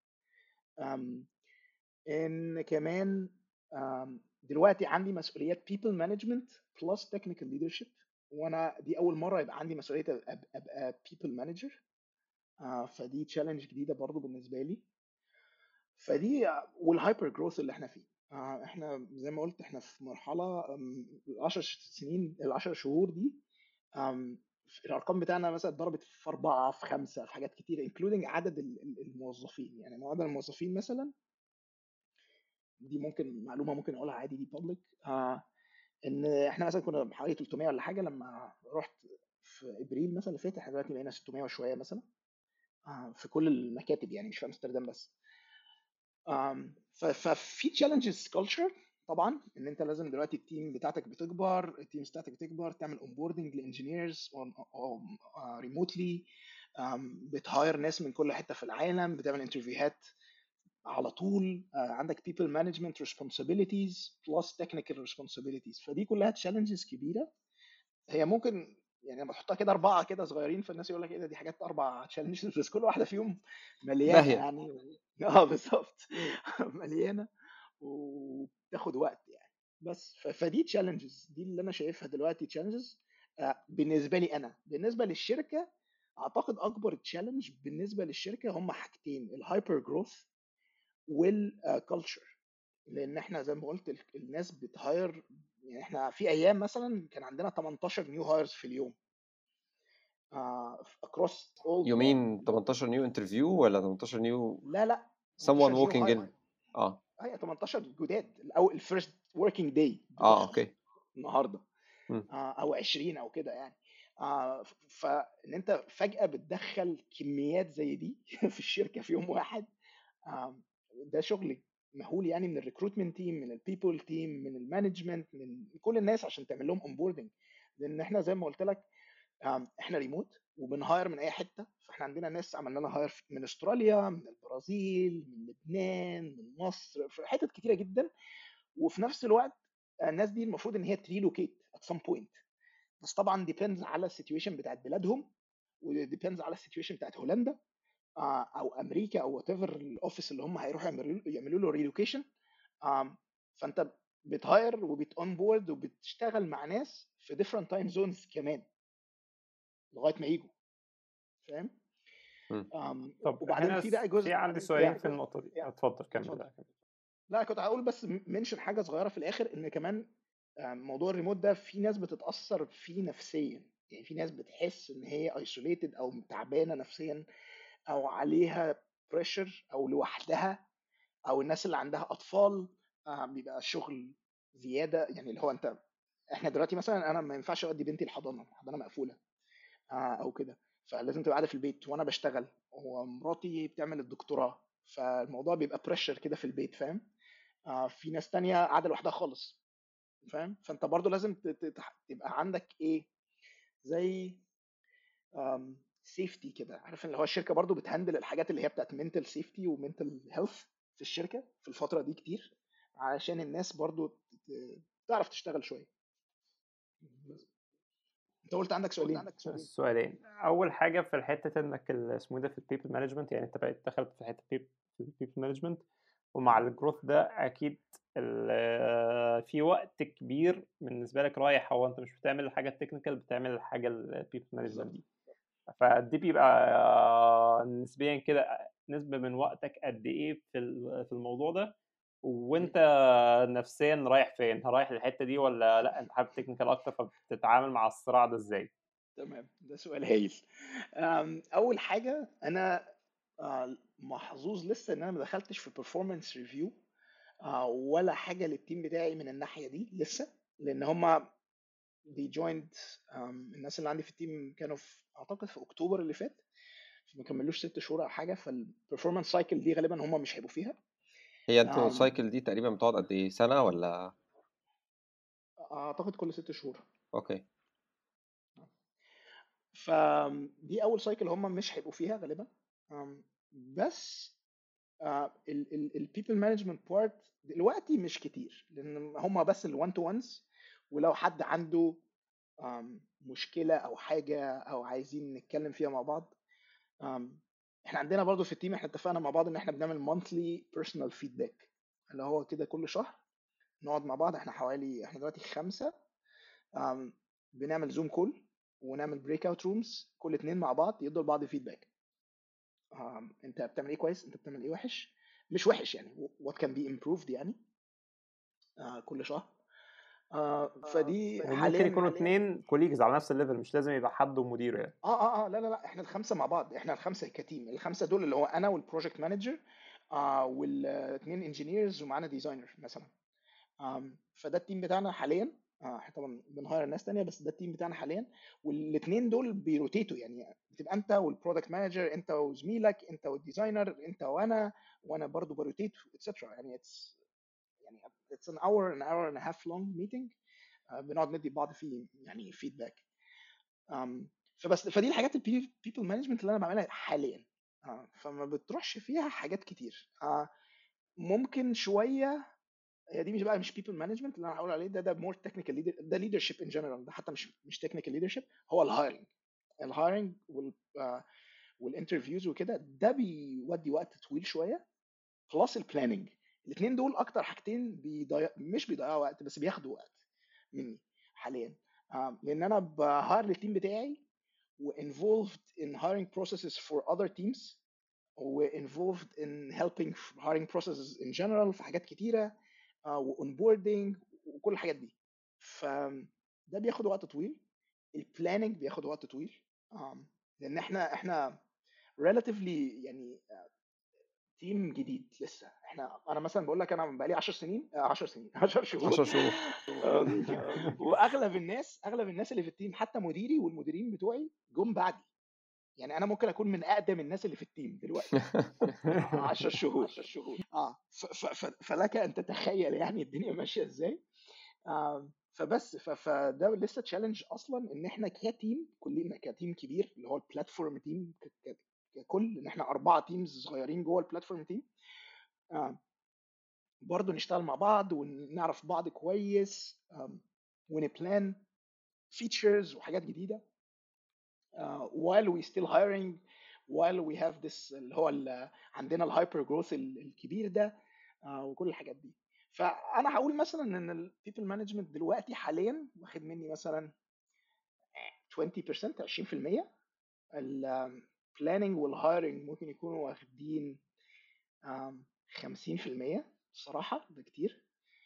ان كمان آم، دلوقتي عندي مسؤوليات people management plus technical leadership وانا دي اول مره يبقى عندي مسؤوليه أب- ابقى people manager آه، فدي تشالنج جديده برضو بالنسبه لي فدي والهايبر جروث اللي احنا فيه آه، احنا زي ما قلت احنا في مرحله ال 10 سنين ال 10 شهور دي آم، الارقام بتاعنا مثلا اتضربت في اربعه في خمسه في حاجات كتيره انكلودنج عدد ال- ال- الموظفين يعني عدد الموظفين مثلا دي ممكن معلومه ممكن اقولها عادي دي بابليك آه ان احنا مثلا كنا حوالي 300 ولا حاجه لما رحت في ابريل مثلا اللي فات احنا دلوقتي بقينا 600 وشويه مثلا آه في كل المكاتب يعني مش في امستردام بس آم، ف- ففي تشالنجز كلتشر طبعا ان انت لازم دلوقتي التيم بتاعتك بتكبر التيم بتاعتك بتكبر تعمل اونبوردنج لانجينيرز ريموتلي بتهاير ناس من كل حته في العالم بتعمل انترفيوهات على طول آه، عندك people management responsibilities plus technical responsibilities فدي كلها challenges كبيره هي ممكن يعني لما تحطها كده اربعه كده صغيرين فالناس يقول لك ايه ده دي حاجات اربع challenges بس كل واحده فيهم مليانه باهية يعني و... اه بالظبط مليانه وبتاخد وقت يعني بس ف... فدي challenges دي اللي انا شايفها دلوقتي challenges آه، بالنسبه لي انا بالنسبه للشركه اعتقد اكبر تشالنج بالنسبه للشركه هم حاجتين الهايبر جروث والكالتشر لان احنا زي ما قلت ال- الناس بتهاير يعني احنا في ايام مثلا كان عندنا 18 نيو هايرز في اليوم اكروس اول يو مين 18 نيو انترفيو ولا 18 نيو لا لا someone 18 نيو walking هاير in اه هي 18 جداد او الفيرست وركينج داي اه بتاعهم اوكي النهارده مم. آه، او 20 او كده يعني آه، ف- فان انت فجاه بتدخل كميات زي دي في الشركه في يوم واحد آم، ده شغل مهول يعني من الريكروتمنت تيم من البيبول تيم من المانجمنت من كل الناس عشان تعمل لهم اونبوردنج لان احنا زي ما قلت لك احنا ريموت وبنهاير من اي حته فاحنا عندنا ناس عملنا لها هاير من استراليا من البرازيل من لبنان من مصر في حتت كتيره جدا وفي نفس الوقت الناس دي المفروض ان هي تريلوكيت ات سم بوينت بس طبعا ديبيندز على السيتويشن بتاعت بلادهم وديبيندز على السيتويشن بتاعت هولندا او امريكا او وات ايفر الاوفيس اللي هم هيروحوا يعملوا يعملوا له ريلوكيشن فانت بتهاير وبت اون بورد وبتشتغل مع ناس في ديفرنت تايم زونز كمان لغايه ما يجوا فاهم؟ طب وبعدين في بقى جزء في عندي سؤالين في النقطه دي اتفضل كمل لا كنت هقول بس منشن حاجه صغيره في الاخر ان كمان موضوع الريموت ده في ناس بتتاثر فيه نفسيا يعني في ناس بتحس ان هي ايسوليتد او تعبانه نفسيا او عليها بريشر او لوحدها او الناس اللي عندها اطفال بيبقى الشغل زياده يعني اللي هو انت احنا دلوقتي مثلا انا ما ينفعش اودي بنتي الحضانه الحضانه مقفوله او كده فلازم تبقى قاعده في البيت وانا بشتغل ومراتي بتعمل الدكتوراه فالموضوع بيبقى بريشر كده في البيت فاهم آه في ناس تانية قاعده لوحدها خالص فاهم فانت برضو لازم تبقى عندك ايه زي سيفتي كده عارف اللي هو الشركه برضو بتهندل الحاجات اللي هي بتاعت منتل سيفتي ومنتل هيلث في الشركه في الفتره دي كتير علشان الناس برضو تعرف تشتغل شويه انت قلت عندك سؤالين عندك سؤالين اول حاجه في حته انك اسمه إيه ده في البيبل مانجمنت يعني انت بقيت دخلت في حته في البيبل مانجمنت ومع الجروث ده اكيد في وقت كبير بالنسبه لك رايح هو انت مش بتعمل الحاجه التكنيكال بتعمل الحاجه البيبل مانجمنت دي فدي بيبقى نسبيا كده نسبه من وقتك قد ايه في في الموضوع ده وانت نفسيا رايح فين؟ رايح للحته دي ولا لا انت حابب تكنيكال اكتر فبتتعامل مع الصراع ده ازاي؟ تمام ده سؤال هايل اول حاجه انا آه، محظوظ لسه ان انا ما دخلتش في performance ريفيو آه، ولا حاجه للتيم بتاعي من الناحيه دي لسه لان هم دي جويند الناس اللي عندي في التيم كانوا في اعتقد في اكتوبر اللي فات ما كملوش ست شهور او حاجه فالبرفورمانس سايكل دي غالبا هم مش هيبقوا فيها هي انتوا السايكل دي تقريبا بتقعد قد ايه سنه ولا اعتقد كل ست شهور اوكي فدي اول سايكل هم مش هيبقوا فيها غالبا بس البيبل مانجمنت بارت دلوقتي مش كتير لان هم بس الوان تو وانز ولو حد عنده مشكله او حاجه او عايزين نتكلم فيها مع بعض احنا عندنا برضو في التيم احنا اتفقنا مع بعض ان احنا بنعمل مونثلي بيرسونال فيدباك اللي هو كده كل شهر نقعد مع بعض احنا حوالي احنا دلوقتي خمسه بنعمل زوم كول ونعمل بريك اوت رومز كل اتنين مع بعض يدوا لبعض فيدباك انت بتعمل ايه كويس انت بتعمل ايه وحش مش وحش يعني وات كان بي امبروفد يعني آه كل شهر آه فدي يعني حاليا ممكن يكونوا اثنين كوليجز على نفس الليفل مش لازم يبقى حد ومديره يعني اه اه اه لا لا لا احنا الخمسه مع بعض احنا الخمسه كتيم الخمسه دول اللي هو انا والبروجكت مانجر آه والاثنين انجينيرز ومعانا ديزاينر مثلا آه فده التيم بتاعنا حاليا اه احنا طبعا بنهاير ناس تانية بس ده التيم بتاعنا حاليا والاثنين دول بيروتيتوا يعني بتبقى انت والبرودكت مانجر انت وزميلك انت والديزاينر انت وانا وانا برضو بروتيت اتسترا يعني اتس يعني اتس ان اور ان اور اند هاف لونج ميتنج بنقعد ندي بعض فيه يعني فيدباك um, فبس فدي الحاجات البيبل مانجمنت اللي انا بعملها حاليا uh, فما بتروحش فيها حاجات كتير uh, ممكن شويه هي دي مش بقى مش بيبل مانجمنت اللي انا هقول عليه ده ده مور تكنيكال ليدر ده ليدرشيب ان جنرال ده حتى مش مش تكنيكال ليدرشيب هو الهايرنج الهايرنج وال والانترفيوز وكده ده بيودي وقت طويل شويه بلس البلاننج الاثنين دول اكتر حاجتين بيضيع مش بيضيعوا وقت بس بياخدوا وقت مني حاليا لان انا بهاير التيم بتاعي وانفولفد in hiring processes for other teams وانفولفد in helping hiring processes in general في حاجات كتيره واونبوردنج وكل الحاجات دي فده بياخد وقت طويل البلاننج بياخد وقت طويل لان احنا احنا ريلاتيفلي يعني تيم جديد لسه احنا انا مثلا بقول لك انا بقالي 10 سنين 10 سنين 10 شهور 10 شهور واغلب الناس اغلب الناس اللي في التيم حتى مديري والمديرين بتوعي جم بعدي يعني انا ممكن اكون من اقدم الناس اللي في التيم دلوقتي 10 شهور 10 شهور اه فلك ان تتخيل يعني الدنيا ماشيه ازاي آه فبس فده لسه تشالنج اصلا ان احنا كتيم كلنا كتيم كبير اللي هو البلاتفورم تيم ككل ان احنا اربعه تيمز صغيرين جوه البلاتفورم تيم آه برضه نشتغل مع بعض ونعرف بعض كويس ونبلان فيتشرز وحاجات جديده uh, while we still hiring while we have this اللي هو اللي عندنا الهايبر جروث الكبير ده uh, وكل الحاجات دي فانا هقول مثلا ان البيبل مانجمنت دلوقتي حاليا واخد مني مثلا 20% 20% البلاننج والهايرنج ممكن يكونوا واخدين 50% الصراحه ده كتير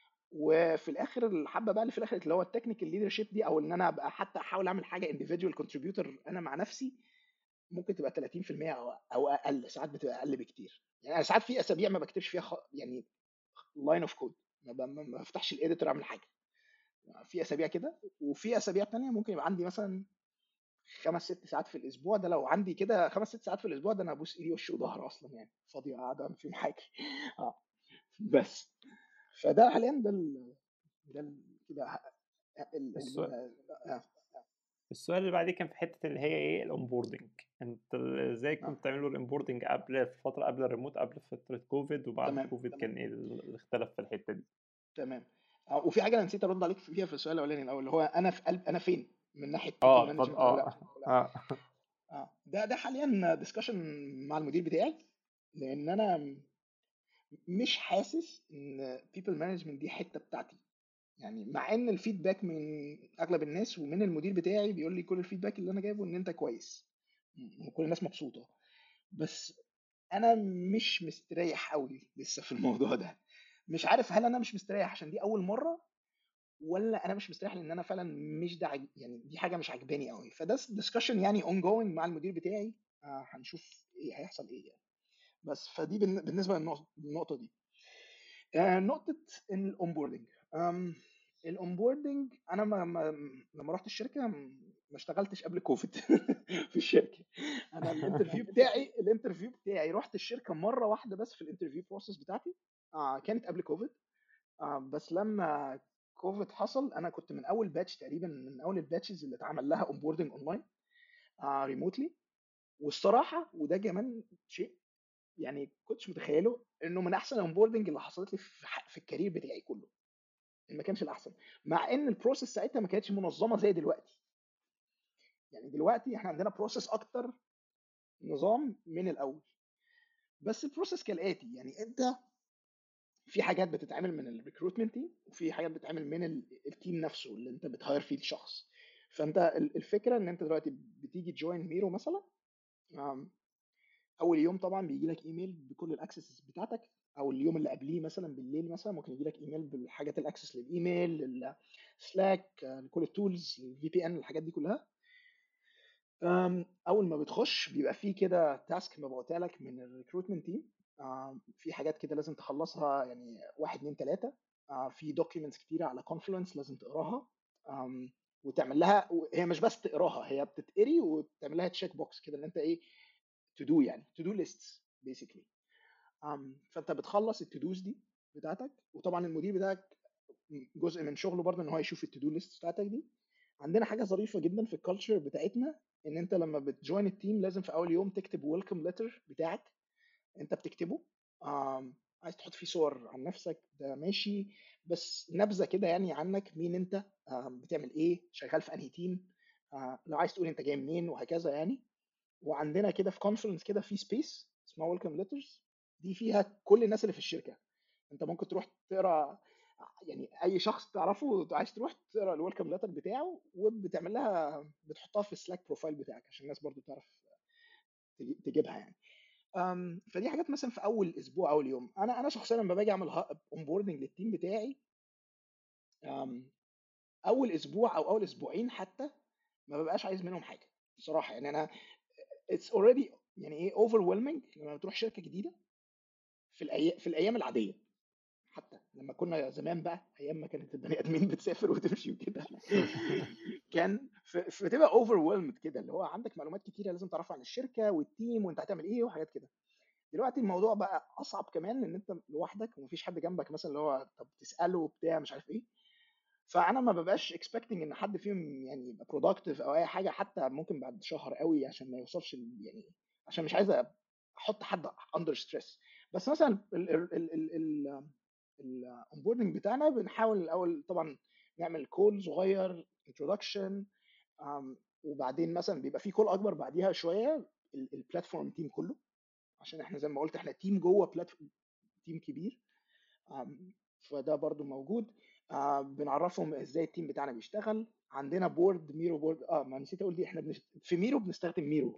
وفي الاخر الحبه بقى اللي في الاخر اللي هو التكنيكال ليدرشيب دي او ان انا ابقى حتى احاول اعمل حاجه انديفيدوال كونتريبيوتور انا مع نفسي ممكن تبقى 30% او او اقل ساعات بتبقى اقل بكتير يعني انا ساعات في اسابيع ما بكتبش فيها خ... يعني لاين اوف كود ما, ب... ما بفتحش الايديتور اعمل حاجه في اسابيع كده وفي اسابيع تانية ممكن يبقى عندي مثلا خمس ست ساعات في الاسبوع ده لو عندي كده خمس ست ساعات في الاسبوع ده انا ابوس ايدي وشي وظهر اصلا يعني فاضيه قاعده ما فيهم حاجه اه بس فده حاليا ده ال ده ال كده السؤال السؤال اللي بعديه كان في حته اللي هي ايه الاونبوردنج انت ازاي كنت بتعملوا الانبوردنج قبل في فتره قبل الريموت قبل فتره كوفيد وبعد تمام كوفيد تمام كان ايه اللي اختلف في الحته دي تمام آه، وفي حاجه انا نسيت ارد عليك فيها في السؤال الاولاني الاول اللي هو انا في قلب انا فين من ناحيه بيبل اه اتفضل مانجمنت او لا اه او لا اه اه ده ده حاليا ديسكشن مع المدير بتاعي لان انا مش حاسس ان بيبل مانجمنت دي حته بتاعتي يعني مع ان الفيدباك من اغلب الناس ومن المدير بتاعي بيقول لي كل الفيدباك اللي انا جايبه ان انت كويس وكل الناس مبسوطه بس انا مش مستريح قوي لسه في الموضوع ده مش عارف هل انا مش مستريح عشان دي اول مره ولا انا مش مستريح لان انا فعلا مش ده عج... يعني دي حاجه مش عجباني قوي فده ديسكشن يعني اون جوينج مع المدير بتاعي آه هنشوف ايه هيحصل ايه يعني بس فدي بالن- بالنسبه للنقطه للنقطة دي آه، نقطة الاونبوردنج الاونبوردنج انا ما ما لما رحت الشركة ما اشتغلتش قبل كوفيد في الشركة انا الانترفيو بتاعي الانترفيو بتاعي رحت الشركة مرة واحدة بس في الانترفيو بروسيس بتاعتي آه كانت قبل كوفيد آه بس لما كوفيد حصل انا كنت من اول باتش تقريبا من اول الباتشز اللي اتعمل لها اونبوردنج اونلاين آه ريموتلي والصراحة وده كمان شيء يعني كنتش متخيله انه من احسن الاونبوردنج اللي حصلت لي في ح- في الكارير بتاعي كله ما كانش الاحسن مع ان البروسيس ساعتها ما كانتش منظمه زي دلوقتي يعني دلوقتي احنا عندنا بروسيس اكتر نظام من الاول بس البروسيس كالاتي يعني انت في حاجات بتتعمل من الريكروتمنت تيم وفي حاجات بتتعمل من ال- التيم نفسه اللي انت بتهاير فيه الشخص فانت ال- الفكره ان انت دلوقتي بتيجي جوين ميرو مثلا آم، اول يوم طبعا بيجي لك ايميل بكل الاكسسز بتاعتك او اليوم اللي قبليه مثلا بالليل مثلا ممكن يجي لك ايميل بالحاجات الاكسس للايميل السلاك كل التولز الفي بي ان الحاجات دي كلها أم، اول ما بتخش بيبقى فيه كده تاسك مبعوتة لك من الريكروتمنت تيم في حاجات كده لازم تخلصها يعني واحد اتنين تلاته آه، في دوكيومنتس كتيره على كونفلونس لازم تقراها أم، وتعمل لها هي مش بس تقراها هي بتتقري وتعمل لها تشيك بوكس كده ان انت ايه تو دو يعني تو دو ليستس بيسكلي فانت بتخلص التودوز دي بتاعتك وطبعا المدير بتاعك جزء من شغله برضه ان هو يشوف التودو ليست بتاعتك دي عندنا حاجه ظريفه جدا في الكالتشر بتاعتنا ان انت لما بتجوين التيم لازم في اول يوم تكتب ويلكم ليتر بتاعك انت بتكتبه آم، عايز تحط فيه صور عن نفسك ده ماشي بس نبذه كده يعني عنك مين انت آم، بتعمل ايه شغال في انهي تيم آه، لو عايز تقول انت جاي منين وهكذا يعني وعندنا كده في كونفرنس كده في سبيس اسمها ويلكم ليترز دي فيها كل الناس اللي في الشركه انت ممكن تروح تقرا يعني اي شخص تعرفه عايز تروح تقرا الويلكم ليتر بتاعه وبتعمل لها بتحطها في السلاك بروفايل بتاعك عشان الناس برضو تعرف تجي- تجيبها يعني أم، فدي حاجات مثلا في اول اسبوع اول يوم انا انا شخصيا لما باجي اعمل اونبوردنج للتيم بتاعي أم، اول اسبوع او اول اسبوعين حتى ما ببقاش عايز منهم حاجه بصراحه يعني انا اتس اوريدي يعني ايه overwhelming لما بتروح شركه جديده في الايام في الايام العاديه حتى لما كنا زمان بقى ايام ما كانت البني ادمين بتسافر وتمشي وكده كان ف- بتبقى overwhelmed كده اللي هو عندك معلومات كتيره لازم تعرفها عن الشركه والتيم وانت هتعمل ايه وحاجات كده دلوقتي الموضوع بقى اصعب كمان ان انت لوحدك ومفيش حد جنبك مثلا اللي هو طب تساله وبتاع مش عارف ايه فانا ما ببقاش اكسبكتنج ان حد فيهم يعني يبقى برودكتيف او اي حاجه حتى ممكن بعد شهر قوي عشان ما يوصلش ال- يعني عشان مش عايز احط حد اندر ستريس بس مثلا الاونبوردنج بتاعنا بنحاول الاول طبعا نعمل كول صغير انتروداكشن وبعدين مثلا بيبقى في كول اكبر بعديها شويه البلاتفورم تيم كله عشان احنا زي ما قلت احنا تيم جوه بلاتفورم تيم كبير آم، فده برضو موجود آه بنعرفهم ازاي التيم بتاعنا بيشتغل عندنا بورد ميرو بورد اه ما نسيت اقول دي احنا بنش... في ميرو بنستخدم ميرو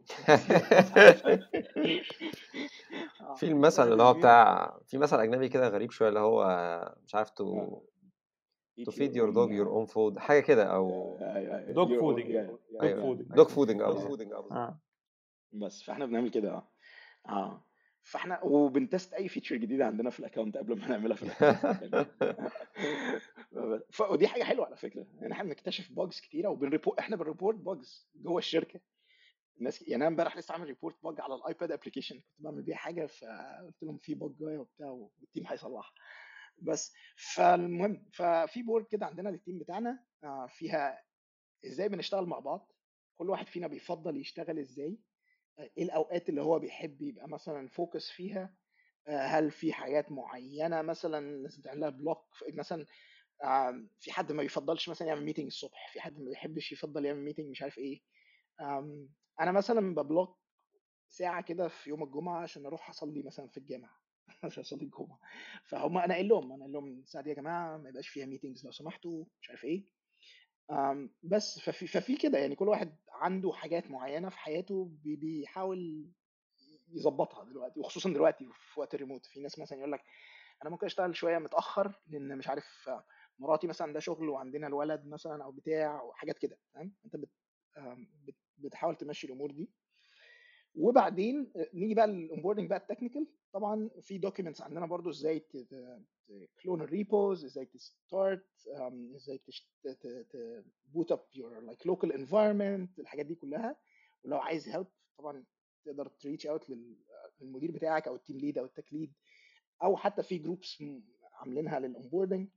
آه، في المثل اللي هو بنستخدم ميرو. بتاع في مثل اجنبي كده غريب شويه اللي هو مش عارف تو آه. تو Eat فيد your يور دوج own- يور اون فود حاجه كده او Dog Your own- fooding. yeah, Dog yeah, fooding. دوج فودنج Dog او fooding. اه بس فاحنا بنعمل كده اه اه فاحنا وبنتست اي فيتشر جديده عندنا في الاكونت قبل ما نعملها في الاكونت ف- ودي حاجه حلوه على فكره يعني احنا بنكتشف باجز كتيره وبنريبورت احنا بنريبورت باجز جوه الشركه الناس يعني انا امبارح لسه عامل ريبورت باج على الايباد ابلكيشن كنت بعمل بيها حاجه فقلت لهم في باج جايه وبتاع والتيم هيصلحها بس فالمهم ففي بورد كده عندنا للتيم بتاعنا آه، فيها ازاي بنشتغل مع بعض كل واحد فينا بيفضل يشتغل ازاي آه، ايه الاوقات اللي هو بيحب يبقى مثلا فوكس فيها آه، هل في حاجات معينه مثلا لازم تعمل لها بلوك مثلا آم، في حد ما بيفضلش مثلا يعمل ميتنج الصبح في حد ما بيحبش يفضل يعمل ميتنج مش عارف ايه آم، انا مثلا ببلوك ساعه كده في يوم الجمعه عشان اروح اصلي مثلا في الجامع عشان اصلي الجمعه فهم انا قايل لهم انا قايل لهم الساعه دي يا جماعه ما يبقاش فيها ميتنجز لو سمحتوا مش عارف ايه آم، بس ففي ففي كده يعني كل واحد عنده حاجات معينه في حياته بي- بيحاول يظبطها دلوقتي وخصوصا دلوقتي في وقت الريموت في ناس مثلا يقول لك انا ممكن اشتغل شويه متاخر لان مش عارف آه، مراتي مثلا ده شغل وعندنا الولد مثلا او بتاع وحاجات كده فاهم انت بت آم، بت- بتحاول تمشي الامور دي وبعدين نيجي بقى الاونبوردنج بقى التكنيكال طبعا في دوكيومنتس عندنا برضو ازاي تكلون الريبوز ازاي تستارت ازاي بوت اب يور لايك لوكال انفايرمنت الحاجات دي كلها ولو عايز هيلب طبعا تقدر تريتش اوت للمدير بتاعك او التيم ليد او التك ليد او حتى في جروبس عاملينها للاونبوردنج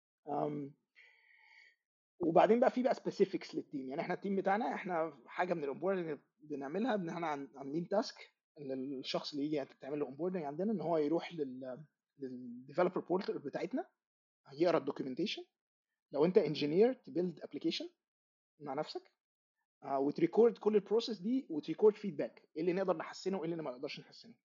وبعدين بقى في بقى سبيسيفيكس للتيم يعني احنا التيم بتاعنا احنا حاجه من الاونبوردنج بنعملها ان احنا عن- عاملين تاسك للشخص اللي يجي تعمل له اونبوردنج عندنا ان هو يروح لل للديفلوبر بورتال بتاعتنا يقرا الدوكيومنتيشن لو انت انجينير تبيلد ابلكيشن مع نفسك آه، وتريكورد كل البروسيس دي وتريكورد فيدباك ايه اللي نقدر نحسنه وايه اللي ما نقدرش نحسنه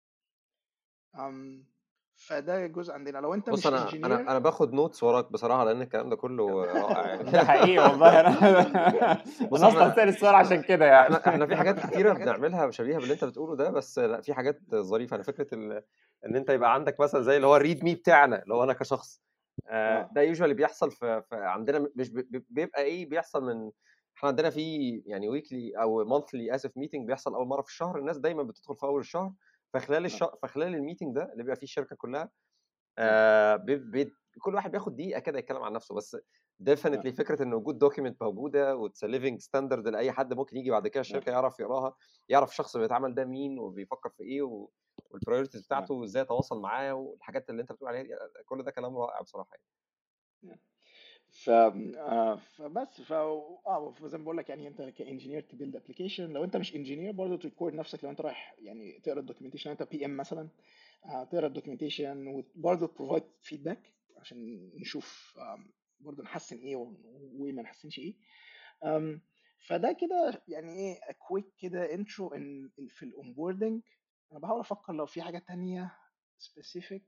أم، فده جزء عندنا لو انت بص مش انا انا انجينير انا باخد نوتس وراك بصراحه لان الكلام ده كله رائع يعني ده حقيقي والله انا بص انا اصلا احنا سأل السؤال عشان كده يعني احنا احنا في حاجات كتيره بنعملها شبيهه باللي انت بتقوله ده بس لا في حاجات ظريفه انا فكره ال... ان انت يبقى عندك مثلا زي اللي هو الريد مي بتاعنا اللي هو انا كشخص آه، اه ده يوجوالي بيحصل في, في عندنا مش بي- بيبقى ايه بيحصل من احنا عندنا في يعني ويكلي او مانثلي اسف ميتنج بيحصل اول مره في الشهر الناس دايما بتدخل في اول الشهر فخلال اه الشهر فخلال الميتنج ده اللي بيبقى فيه الشركه كلها اه آه بي بي كل واحد بياخد دقيقه كده يتكلم عن نفسه بس اه ديفنتلي فكره ان وجود دوكيمنت موجوده واتس ليفنج ستاندرد لاي حد ممكن يجي بعد كده اه الشركه يعرف يقراها يعرف الشخص اللي بيتعامل ده مين وبيفكر في ايه و... والبرايورتيز اه بتاعته وازاي يتواصل معاه والحاجات اللي انت بتقول عليها دي كل ده كلام رائع بصراحه يعني. ف آه، فبس ف اه زي ما بقول لك يعني انت كانجينير تبيلد ابلكيشن لو انت مش انجينير برضه تريكورد نفسك لو انت رايح يعني تقرا الدوكيومنتيشن انت بي ام مثلا آه، تقرا الدوكيومنتيشن وبرضه تبروفايد فيدباك عشان نشوف آم، برضه نحسن ايه و- وما نحسنش ايه آم، فده كده يعني ايه كويك كده انترو ان في الاونبوردنج انا بحاول افكر لو في حاجه تانية سبيسيفيك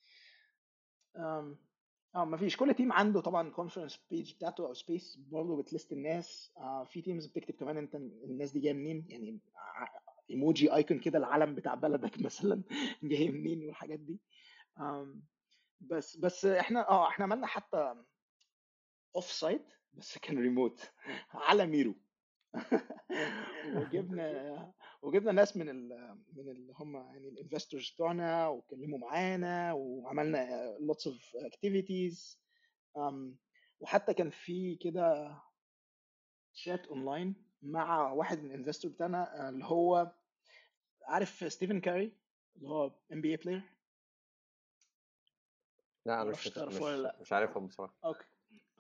اه مفيش كل تيم عنده طبعا كونفرنس بيج بتاعته او سبيس برضه بتليست الناس آه في تيمز بتكتب كمان انت الناس دي جايه منين يعني ايموجي ايكون كده العلم بتاع بلدك مثلا جاي منين والحاجات دي آم، بس بس احنا اه احنا عملنا حتى اوف سايت بس كان ريموت على ميرو وجبنا وجبنا ناس من ال من اللي هم يعني الانفستورز بتوعنا واتكلموا معانا وعملنا lots of activities um, وحتى كان في كده شات اونلاين مع واحد من الانفستور بتاعنا آه، اللي هو عارف ستيفن كاري اللي هو ام بي اي بلاير لا انا مش معرفش مش تعرفه ولا مش, لا مش عارفهم بصراحه اوكي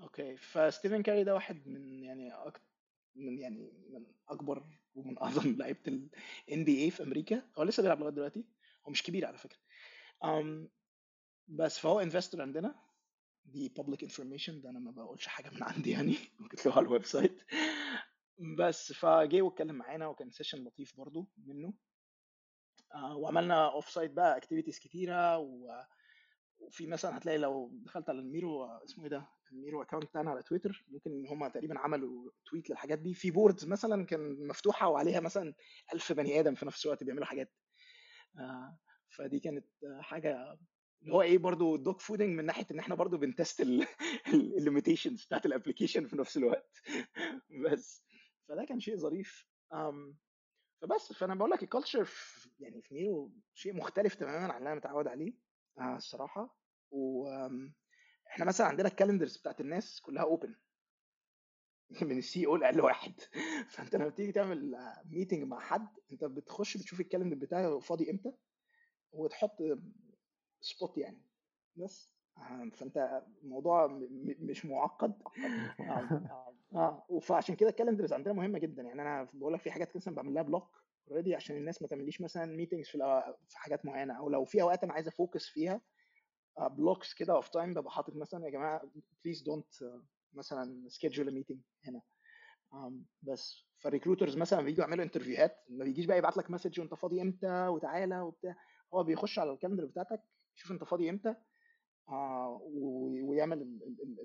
اوكي فستيفن كاري ده واحد من يعني أكتر من يعني من اكبر ومن اعظم لعيبه ال NBA في امريكا هو لسه بيلعب لغايه دلوقتي هو مش كبير على فكره um, بس فهو انفستور عندنا دي public information ده انا ما بقولش حاجه من عندي يعني ممكن تلاقوها على الويب سايت بس فجه واتكلم معانا وكان سيشن لطيف برضو منه آه، وعملنا اوف سايت بقى اكتيفيتيز كتيره و... وفي مثلا هتلاقي لو دخلت على الميرو اسمه ايه ده الميرو اكونت بتاعنا على تويتر ممكن هم تقريبا عملوا تويت للحاجات دي في بوردز مثلا كان مفتوحه وعليها مثلا ألف بني ادم في نفس الوقت بيعملوا حاجات آه، فدي كانت حاجه اللي هو ايه برضو دوك فودنج من ناحيه ان احنا برضو بنتست الليميتيشنز بتاعت الابلكيشن في نفس الوقت بس فده كان شيء ظريف um, فبس فانا بقول لك الكالتشر يعني في ميرو شيء مختلف تماما عن اللي انا متعود عليه آه الصراحه واحنا مثلا عندنا الكالندرز بتاعت الناس كلها اوبن من السي او لاقل واحد فانت لما تيجي تعمل ميتنج مع حد انت بتخش بتشوف الكالندر بتاعه فاضي امتى وتحط سبوت يعني بس آه، فانت الموضوع مش معقد اه, آه. فعشان كده الكالندرز عندنا مهمه جدا يعني انا بقول لك في حاجات مثلا بعمل لها بلوك اوريدي عشان الناس ما تعمليش مثلا ميتنجز في في حاجات معينه او لو في اوقات انا عايز افوكس فيها بلوكس آه، كده اوف تايم ببقى حاطط مثلا يا جماعه بليز دونت مثلا سكيدجول ميتنج هنا بس فالريكروترز مثلا بييجوا يعملوا انترفيوهات ما بيجيش بقى يبعت لك مسج وانت فاضي امتى وتعالى وبتاع هو بيخش على الكالندر بتاعتك يشوف انت فاضي امتى آه ويعمل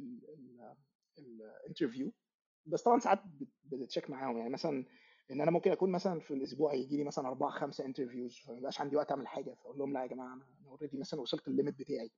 الانترفيو بس طبعا ساعات بتشيك معاهم يعني مثلا ان انا ممكن اكون مثلا في الاسبوع يجي لي مثلا اربعه خمسه انترفيوز فما يبقاش عندي وقت اعمل حاجه فاقول لهم لا يا جماعه انا اوريدي مثلا وصلت الليميت بتاعي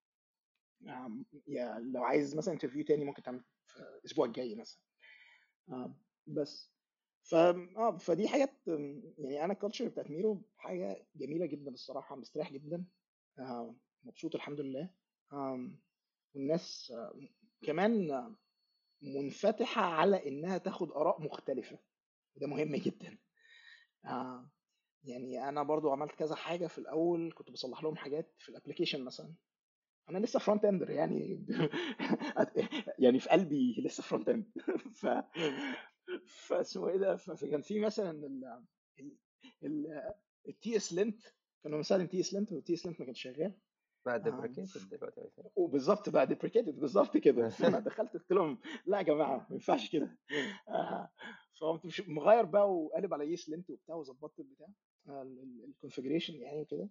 يا لو عايز مثلا انترفيو تاني ممكن تعمل في الاسبوع الجاي مثلا بس ف اه فدي حاجات يعني انا الكالتشر بتاعت ميرو حاجه جميله جدا الصراحه مستريح جدا آه مبسوط الحمد لله والناس كمان منفتحة على إنها تاخد آراء مختلفة وده مهم جدا آه يعني أنا برضو عملت كذا حاجة في الأول كنت بصلح لهم حاجات في الابلكيشن مثلا أنا لسه فرونت اندر يعني يعني في قلبي لسه فرونت اند ف فاسمه ايه ده فكان في مثلا التي اس لينت كانوا مثلا تي اس لينت والتي اس لينت ما كانش شغال بقى ديبريكيتد دلوقتي وبالظبط بقى ديبريكيتد بالظبط كده انا دخلت قلت لهم لا يا جماعه ما ينفعش كده آه. فقمت مش مغير بقى وقالب على يس لينت وبتاع وظبطت البتاع الكونفجريشن يعني وكده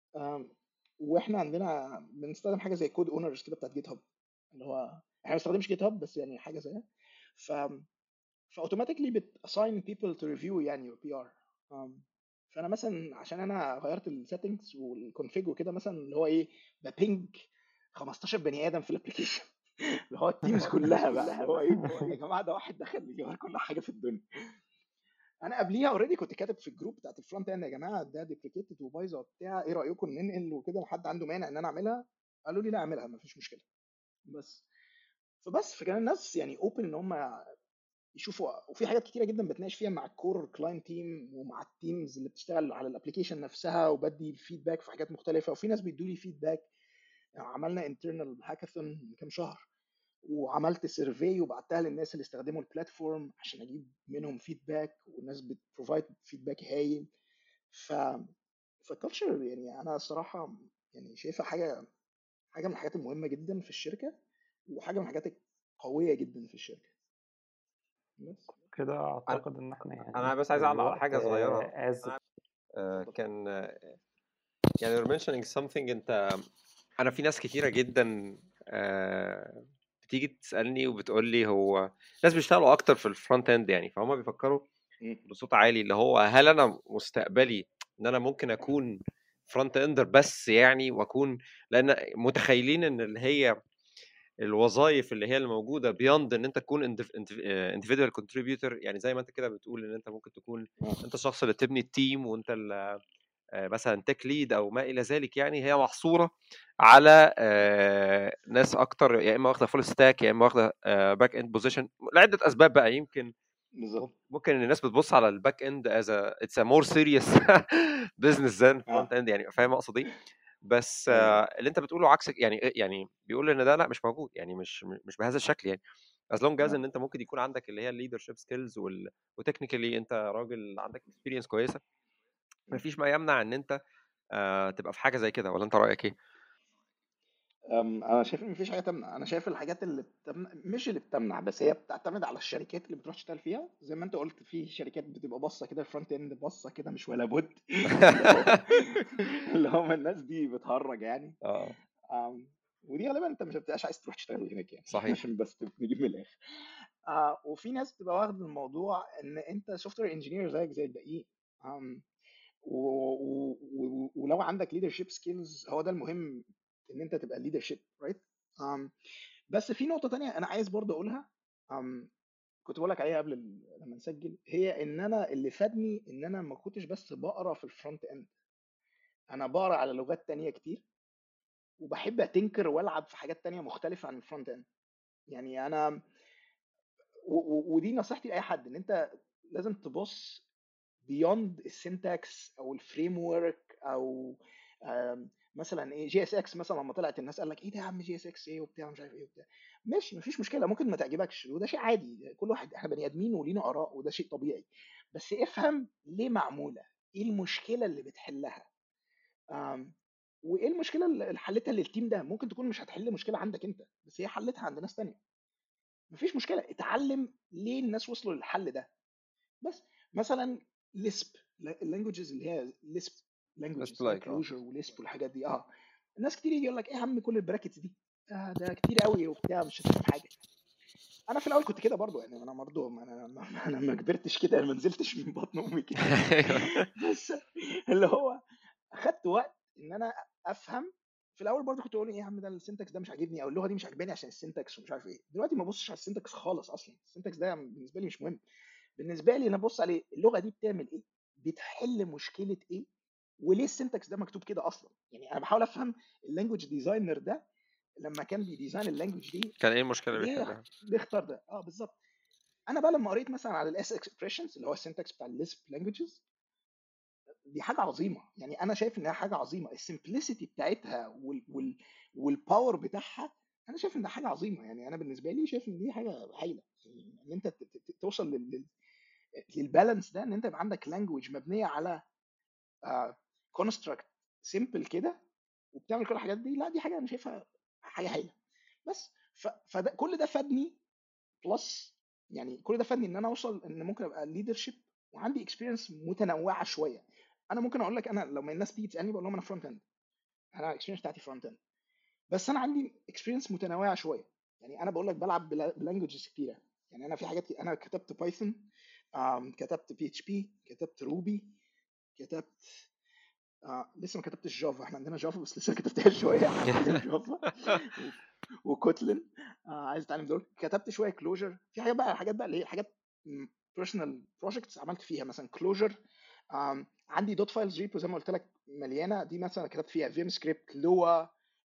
واحنا عندنا بنستخدم حاجه زي كود اونرز كده بتاعت جيت هاب اللي هو احنا ما بنستخدمش جيت هاب بس يعني حاجه زيها ف فاوتوماتيكلي بتاساين بيبل تو ريفيو يعني بي ار فانا مثلا عشان انا غيرت السيتنجز والكونفيج وكده مثلا اللي هو ايه ببينج 15 بني ادم في الابلكيشن اللي هو التيمز كلها بقى اللي هو ايه يا جماعه ده واحد دخل بيغير كل حاجه في الدنيا انا قبليها اوريدي كنت كاتب في الجروب بتاعت الفرونت اند يا جماعه ده ديبليكيتد وبايظه وبتاع ايه رايكم ننقل وكده حد عنده مانع ان انا اعملها قالوا لي لا اعملها مفيش مشكله بس فبس فكان الناس يعني اوبن ان هم يشوفوا وفي حاجات كتيره جدا بتناقش فيها مع الكور كلاينت تيم ومع التيمز اللي بتشتغل على الابلكيشن نفسها وبدي فيدباك في حاجات مختلفه وفي ناس بيدوا لي فيدباك يعني عملنا انترنال هاكاثون من كام شهر وعملت سيرفي وبعتها للناس اللي استخدموا البلاتفورم عشان اجيب منهم فيدباك والناس بتبروفايد فيدباك هايل ف فالكالتشر يعني انا الصراحه يعني شايفها حاجه حاجه من الحاجات المهمه جدا في الشركه وحاجه من الحاجات القويه جدا في الشركه كده اعتقد ان احنا يعني انا بس عايز اعلق على حاجه صغيره اسف آه كان يعني you're mentioning something انت انا في ناس كتيره جدا آه بتيجي تسالني وبتقول لي هو ناس بيشتغلوا اكتر في الفرونت اند يعني فهم بيفكروا بصوت عالي اللي هو هل انا مستقبلي ان انا ممكن اكون فرونت اندر بس يعني واكون لان متخيلين ان اللي هي الوظائف اللي هي الموجوده بياند ان انت تكون اندفيدوال كونتريبيوتور يعني زي ما انت كده بتقول ان انت ممكن تكون انت الشخص اللي تبني التيم وانت آه، مثلا تك ليد او ما الى ذلك يعني هي محصوره على آه، ناس اكتر يا اما واخده فول ستاك يا اما واخده باك اند بوزيشن لعده اسباب بقى يمكن بالظبط ممكن ان الناس بتبص على الباك اند از اتس ا مور سيريس بزنس ذان فرونت اند يعني فاهم اقصد ايه بس ايوه آه، اللي انت بتقوله عكس يعني يعني بيقول ان ده لا مش موجود يعني مش مش بهذا الشكل يعني از لونج از آه. ان انت ممكن يكون عندك اللي هي الليدرشيب سكيلز وتكنيكالي انت راجل عندك اكسبيرينس كويسه م. مفيش ما يمنع ان انت آه، تبقى في حاجه زي كده ولا انت رايك ايه؟ أم، انا شايف ان مفيش حاجه تمنع انا شايف الحاجات اللي بتمنع مش اللي بتمنع بس هي بتعتمد على الشركات اللي بتروح تشتغل فيها زي ما انت قلت في شركات بتبقى باصه كده الفرونت اند باصه كده مش ولا بد اللي هو اللي هم الناس دي بتهرج يعني اه أم، ودي غالبا انت مش بتبقاش عايز تروح تشتغل هناك يعني صحيح عشان بس نجيب من الاخر آه وفي ناس بتبقى واخد الموضوع ان انت سوفت وير انجينير زيك زي الباقيين أم، و- و- و- ولو عندك leadership skills هو ده المهم ان انت تبقى leadership right um, بس في نقطة تانية انا عايز برضه اقولها um, كنت بقول لك عليها قبل ال- لما نسجل هي ان انا اللي فادني ان انا ما كنتش بس بقرا في الفرونت اند انا بقرا على لغات تانية كتير وبحب اتنكر والعب في حاجات تانية مختلفة عن الفرونت اند يعني انا و- و- ودي نصيحتي لاي حد ان انت لازم تبص بيوند السنتكس او الفريم ورك او آم، مثلا ايه جي اس اكس مثلا لما طلعت الناس قال لك ايه ده يا عم جي اس اكس ايه وبتاع مش عارف ايه وبتاع ماشي مفيش مشكله ممكن ما تعجبكش وده شيء عادي كل واحد احنا بني ادمين ولينا اراء وده شيء طبيعي بس افهم ليه معموله ايه المشكله اللي بتحلها آم، وايه المشكله اللي حلتها للتيم ده ممكن تكون مش هتحل مشكله عندك انت بس هي حلتها عند ناس تانية مفيش مشكله اتعلم ليه الناس وصلوا للحل ده بس مثلا ليسب اللانجوجز اللي هي ليسب لانجوجز لايك اه كلوجر وليسب والحاجات دي اه الناس كتير يجي يقول لك ايه يا عم كل البراكتس دي آه ده كتير قوي وبتاع مش هتفهم حاجه انا في الاول كنت كده برضو يعني انا برضو ما انا ما انا ما كبرتش كده ما نزلتش من بطن امي كده بس اللي هو اخدت وقت ان انا افهم في الاول برضو كنت اقول ايه يا عم ده السنتكس ده مش عاجبني او اللغه دي مش عاجباني عشان السنتكس ومش عارف ايه دلوقتي ما ببصش على السنتكس خالص اصلا السنتكس ده بالنسبه لي مش مهم بالنسبه لي انا ببص عليه اللغه دي بتعمل ايه بتحل مشكله ايه وليه السنتكس ده مكتوب كده اصلا يعني انا بحاول افهم اللانجوج ديزاينر ده لما كان بيديزاين اللانجوج دي كان ايه المشكله اللي ليه بيحلها؟ ليه اختار ده اه بالظبط انا بقى لما قريت مثلا على الاس اكسبريشنز اللي هو السنتكس بتاع الليسب لانجوجز دي حاجه عظيمه يعني انا شايف انها حاجه عظيمه السمبلسيتي بتاعتها وال وال والباور بتاعها انا شايف ان ده حاجه عظيمه يعني انا بالنسبه لي شايف ان دي حاجه هايله يعني ان انت ت- ت- توصل لل لل- للبالانس ده ان انت يبقى عندك لانجوج مبنيه على كونستراكت سيمبل كده وبتعمل كل الحاجات دي لا دي حاجه انا شايفها حاجه هايله بس ف... فده كل ده فادني بلس يعني كل ده فادني ان انا اوصل ان ممكن ابقى ليدرشيب وعندي اكسبيرينس متنوعه شويه انا ممكن اقول لك انا لما الناس تيجي تسالني بقول لهم انا فرونت اند انا الاكسبيرينس بتاعتي فرونت اند بس انا عندي اكسبيرينس متنوعه شويه يعني انا بقول لك بلعب بلانجوجز كتيره يعني انا في حاجات انا كتبت بايثون كتبت بي اتش بي كتبت روبي كتبت آه لسه ما كتبتش جافا احنا عندنا جافا بس لسه ما كتبتهاش شويه هتعلم جافا وكوتلين آه عايز اتعلم دول كتبت شويه كلوجر في حاجات بقى حاجات بقى اللي هي حاجات بيرسونال بروجكتس عملت فيها مثلا كلوجر عندي دوت فايلز ريبو زي ما قلت لك مليانه دي مثلا كتبت فيها فيم سكريبت لوا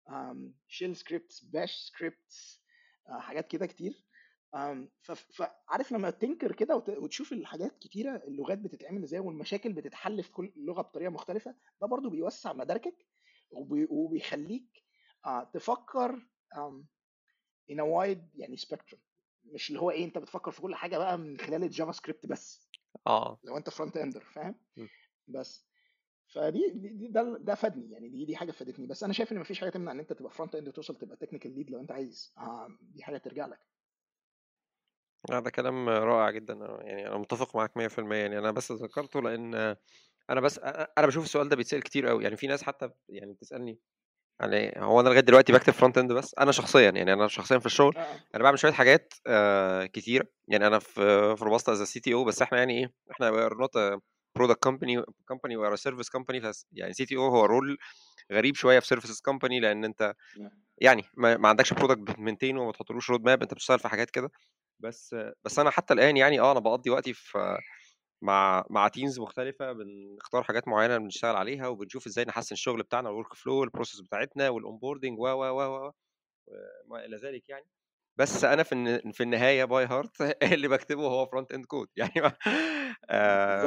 شيل سكريبتس باش سكريبتس حاجات كده كتير آم، ف- فعارف لما تنكر كده وت- وتشوف الحاجات كتيره اللغات بتتعمل ازاي والمشاكل بتتحل في كل لغه بطريقه مختلفه ده برضو بيوسع مداركك وبي- وبيخليك آه، تفكر آم، in a wide يعني spectrum مش اللي هو ايه انت بتفكر في كل حاجه بقى من خلال الجافا سكريبت بس اه لو انت فرونت اندر فاهم م. بس فدي دي دي- ده ده فادني يعني دي دي حاجه فادتني بس انا شايف ان مفيش حاجه تمنع ان انت تبقى فرونت اند وتوصل تبقى تكنيكال ليد لو انت عايز آه دي حاجه ترجع لك هذا كلام رائع جدا أنا- يعني انا متفق معاك 100% يعني انا بس ذكرته لان انا بس انا أنا بشوف السؤال ده بيتسال كتير قوي يعني في ناس حتى يعني بتسالني يعني هو انا لغايه دلوقتي بكتب فرونت اند بس انا شخصيا يعني انا شخصيا في الشغل اه اه انا بعمل شويه حاجات آه كتير يعني انا في في روباستا از سي تي او بس احنا يعني ايه احنا وي ار نوت برودكت كومباني كومباني وي ار سيرفيس كومباني يعني سي تي او هو رول غريب شويه في سيرفيسز كومباني لان انت يعني ما, ما عندكش برودكت بتمنتينه وما تحطلوش رود ماب انت بتشتغل في حاجات كده بس بس انا حتى الان يعني اه انا بقضي وقتي في مع مع تيمز مختلفه بنختار حاجات معينه بنشتغل عليها وبنشوف ازاي نحسن الشغل بتاعنا والورك فلو والبروسيس بتاعتنا والاونبوردنج و و و و وما الى ذلك يعني بس انا في الن- في النهايه باي هارت اللي بكتبه هو فرونت اند كود يعني ما- آم، بالظبط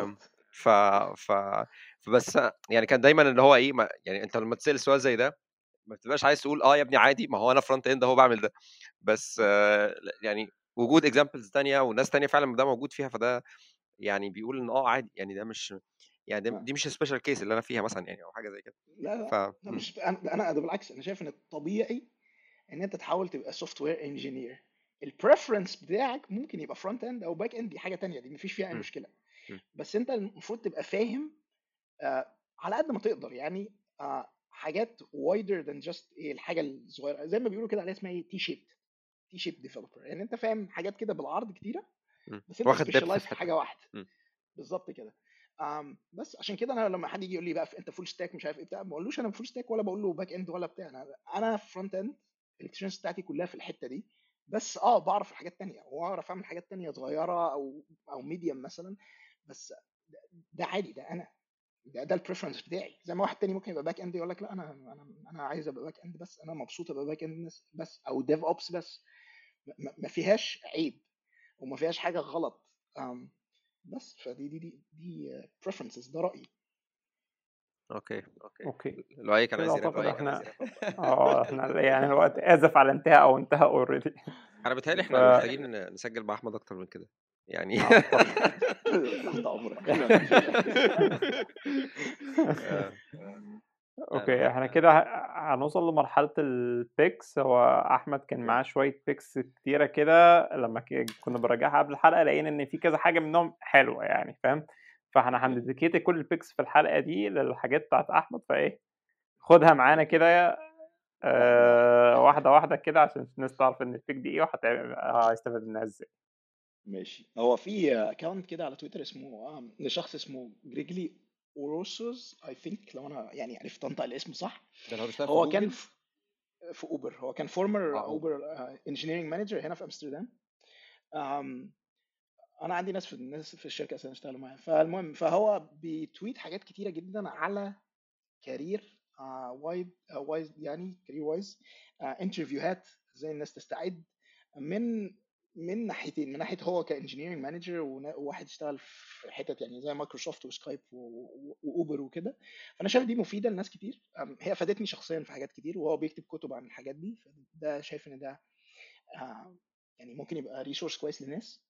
ف ف فبس يعني كان دايما اللي هو ايه ما يعني انت لما تسال سؤال زي ده ما بتبقاش عايز تقول اه يا ابني عادي ما هو انا فرونت اند اهو بعمل ده بس آه، يعني وجود اكزامبلز تانية وناس تانية فعلا ده موجود فيها فده يعني بيقول ان اه عادي يعني ده مش يعني ده- آه. دي مش السبيشال كيس اللي انا فيها مثلا يعني او حاجه زي كده لا لا ف لا مم. مش انا انا ده بالعكس انا شايف ان الطبيعي ان انت تحاول تبقى سوفت وير انجينير البريفرنس بتاعك ممكن يبقى فرونت اند او باك اند دي حاجه تانية دي مفيش فيها اي مم. مشكله مم. بس انت المفروض تبقى فاهم آه على قد ما تقدر يعني آه حاجات وايدر ذان جاست ايه الحاجه الصغيره زي ما بيقولوا كده عليها اسمها ايه تي شيب تي شيب ديفلوبر يعني انت فاهم حاجات كده بالعرض كتيره مم. بس انت واخد depth سبيشالايز في في حته حاجه واحده مم. بالظبط كده um, بس عشان كده انا لما حد يجي يقول لي بقى انت فول ستاك مش عارف ايه بتاع ما بقولوش انا فول ستاك ولا بقول له باك اند ولا بتاع انا انا فرونت اند الاكسبيرينس بتاعتي كلها في الحته دي بس اه بعرف الحاجات تانية واعرف اعمل حاجات تانية صغيره او او ميديوم مثلا بس ده, ده عادي ده انا ده, ده البريفرنس بتاعي زي ما واحد تاني ممكن يبقى باك اند يقول لك لا انا انا انا عايز ابقى باك اند بس انا مبسوط ابقى باك اند بس او ديف اوبس بس ما ما فيهاش عيب وما فيهاش حاجه غلط um, بس فدي دي دي دي بريفرنسز ده رايي اوكي اوكي اوكي لؤي كان كده عايز اعتقد يراب احنا اه احنا يعني الوقت اسف على انتهاء او انتهى اوريدي انا بيتهيألي ف احنا محتاجين نسجل مع احمد اكتر من كده يعني اعتقد تحت امرك آه، اوكي احنا كده ه- هنوصل لمرحلة البيكس هو احمد كان معاه شوية بيكس كتيرة كده لما ك- كنا بنراجعها قبل الحلقة لقينا ان في كذا حاجة منهم حلوة يعني فاهم فاحنا هنديكيت كل البيكس في الحلقة دي للحاجات بتاعت احمد فايه خدها معانا كده آه واحدة واحدة كده عشان الناس تعرف ان البيك دي ايه وهيستفاد منها ازاي ماشي هو في اكونت كده على تويتر اسمه آم، لشخص اسمه جريجلي اوروسوس اي ثينك لو انا يعني عرفت انطق الاسم صح ده اللي هو بيشتغل في هو كان جوجل في في اوبر هو كان فورمر اه اوبر اوبر انجينيرنج مانجر هنا في امستردام آم، انا عندي ناس في الناس في الشركه اساسا اشتغلوا معايا فالمهم فهو بيتويت حاجات كتيره جدا على كارير وايد وايز يعني كارير وايز انترفيوهات ازاي الناس تستعد من من ناحيتين من ناحيه هو كانجينيرنج مانجر وواحد اشتغل في حتت يعني زي مايكروسوفت وسكايب و- و- واوبر وكده فانا شايف دي مفيده لناس كتير أم، هي فادتني شخصيا في حاجات كتير وهو بيكتب كتب عن الحاجات دي فده شايف ان ده آه، يعني ممكن يبقى ريسورس كويس للناس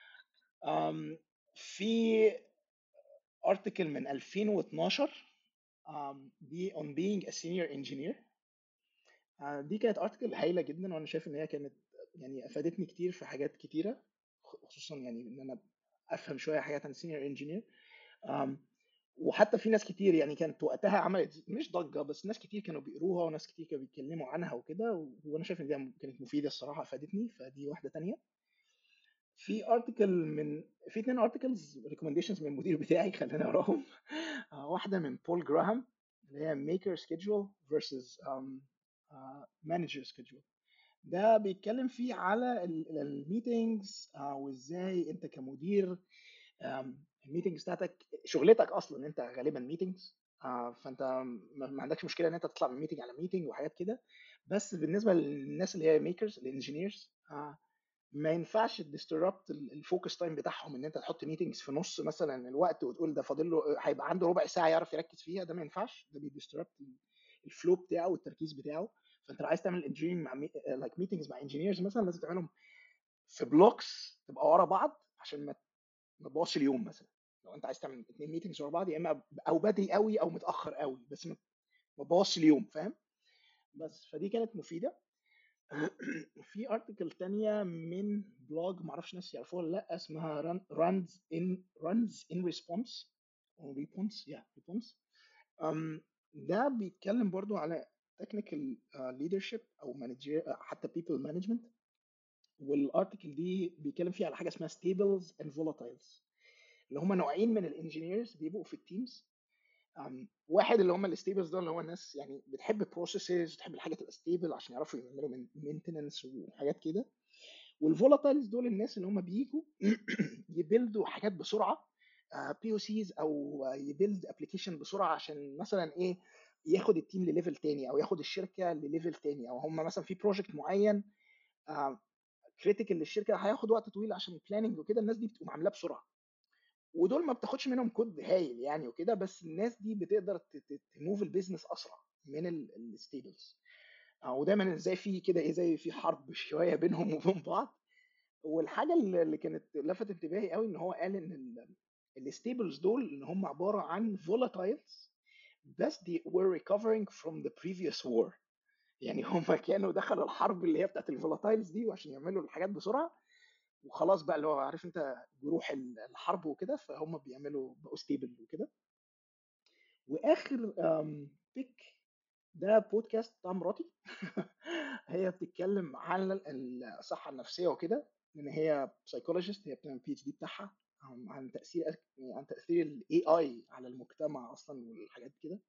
أم، في ارتكل من 2012 um, دي on being a senior engineer uh, دي كانت ارتكل هايله جدا وانا شايف ان هي كانت يعني افادتني كتير في حاجات كتيره خصوصا يعني ان انا افهم شويه حاجات عن senior engineer um, وحتى في ناس كتير يعني كانت وقتها عملت مش ضجه بس ناس كتير كانوا بيقروها وناس كتير كانوا بيتكلموا عنها وكده وانا شايف ان دي كانت مفيده الصراحه افادتني فدي واحده تانية في ارتكل من في اتنين ارتكلز ريكومنديشنز من المدير بتاعي خلينا اقراهم آه، واحده من بول جراهام اللي هي ميكر سكيدجول فيرسز مانجر سكيدجول ده بيتكلم فيه على الميتينجز وازاي انت كمدير الميتينجز بتاعتك شغلتك اصلا انت غالبا ميتينجز فانت ما ما عندكش مشكله ان انت تطلع من ميتنج على ميتنج وحاجات كده بس بالنسبه للناس اللي هي ميكرز الانجينيرز ما ينفعش تديستربت الفوكس تايم بتاعهم ان انت تحط ميتنجز في نص مثلا الوقت وتقول ده فاضل له هيبقى عنده ربع ساعه يعرف يركز فيها ده ما ينفعش ده بيديستربت الفلو بتاعه والتركيز بتاعه فانت لو عايز تعمل انجينيرنج مع لايك ميتنجز مع انجينيرز مثلا لازم تعملهم في بلوكس تبقى ورا بعض عشان ما ما تبوظش اليوم مثلا لو انت عايز تعمل اثنين ميتنجز ورا بعض يا اما او بدري قوي او متاخر قوي بس ما ما تبوظش اليوم فاهم بس فدي كانت مفيده في ارتكل تانية من بلوج معرفش ناس يعرفوها ولا لا اسمها runs in runs in response or response yeah response um, ده بيتكلم برضو على technical uh, leadership او manager uh, حتى people management والارتكل دي بيتكلم فيها على حاجه اسمها stables and volatiles اللي هم نوعين من الانجينيرز بيبقوا في التيمز um, واحد اللي هم الستيبلز دول اللي هو الناس يعني بتحب بروسيسز بتحب الحاجه تبقى ستيبل عشان يعرفوا يعملوا مينتننس وحاجات كده والفولاتايلز دول الناس اللي هم بيجوا يبيلدوا حاجات بسرعه بي او سيز او يبيلد ابلكيشن بسرعه عشان مثلا ايه ياخد التيم لليفل تاني او ياخد الشركه لليفل تاني او هم مثلا في بروجكت معين كريتيكال للشركه هياخد وقت طويل عشان البلاننج وكده الناس دي بتقوم عاملاه بسرعه ودول ما بتاخدش منهم كود هايل يعني وكده بس الناس دي بتقدر تموف البيزنس اسرع من الستيبلز ودايما زي في كده ايه زي في حرب شويه بينهم وبين بعض والحاجه اللي كانت لفت انتباهي قوي ان هو قال ان الستيبلز دول ان هم عباره عن volatiles بس they were recovering from the previous war يعني هم كانوا دخلوا الحرب اللي هي بتاعت الفولاتايلز دي وعشان يعملوا الحاجات بسرعه وخلاص بقى اللي هو عارف انت جروح الحرب وكده فهم بيعملوا بقوا ستيبل وكده واخر بيك ده بودكاست بتاع مراتي هي بتتكلم عن الصحه النفسيه وكده لان هي سايكولوجيست هي بتعمل بي اتش دي بتاعها عن تاثير عن تاثير الاي اي على المجتمع اصلا والحاجات كده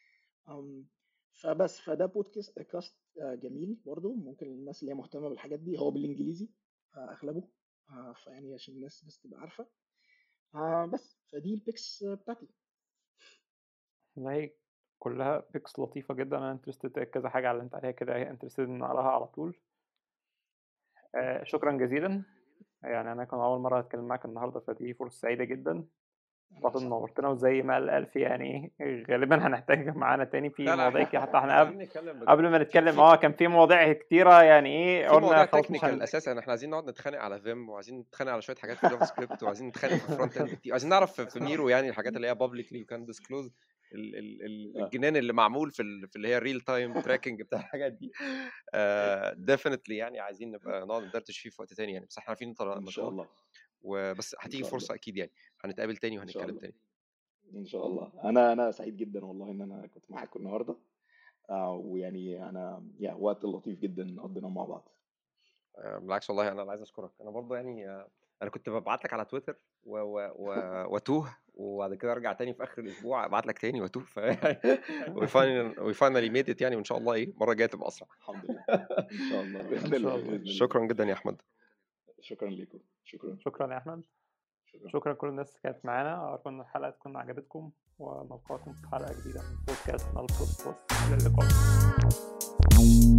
فبس فده بودكاست كاست جميل برضو ممكن الناس اللي هي مهتمه بالحاجات دي هو بالانجليزي اغلبه فيعني عشان الناس بس تبقى عارفه بس فدي البيكس بتاعتي والله كلها بيكس لطيفة جدا أنا انترستد كذا حاجة علمت عليها كده انترستد إن أقراها على طول آه شكرا جزيلا يعني أنا كان أول مرة أتكلم معاك النهاردة فدي فرصة سعيدة جدا اعتقد نورتنا وزي ما قال الف يعني غالبا هنحتاجك معانا تاني في مواضيع حتى احنا قبل قبل ما نتكلم اه كان في مواضيع كتيره يعني ايه قلنا خلاص مش اساسا احنا عايزين نقعد نتخانق على فيم وعايزين نتخانق على شويه حاجات في جافا سكريبت وعايزين نتخانق في فرونت اند كتير عايزين نعرف في ميرو يعني الحاجات اللي هي بابليكلي يو كان ديسكلوز الجنان اللي معمول في في اللي هي الريل تايم تراكنج بتاع الحاجات دي ديفينتلي يعني عايزين نبقى نقعد ندردش فيه في وقت تاني يعني بس احنا عارفين انت ان شاء الله وبس هتيجي فرصه اكيد يعني هنتقابل تاني وهنتكلم تاني ان شاء الله انا انا سعيد جدا والله ان انا كنت معاكم النهارده آه ويعني انا يا وقت لطيف جدا قضيناه مع بعض آه بالعكس والله انا عايز اشكرك انا برضه يعني آه انا كنت ببعت لك على تويتر و... و... و... واتوه وبعد كده ارجع تاني في اخر الاسبوع ابعت لك تاني واتوه ف وي فاينلي ميد ات يعني وان شاء الله ايه المره الجايه تبقى اسرع الحمد لله ان شاء الله باذن الله شكرا جدا يا احمد شكرا لكم شكرا شكرا يا احمد شكرا, شكرا لكل الناس اللي كانت معانا ارجو ان الحلقه تكون عجبتكم ونلقاكم في حلقه جديده من بودكاست نال بلس بلس الى اللقاء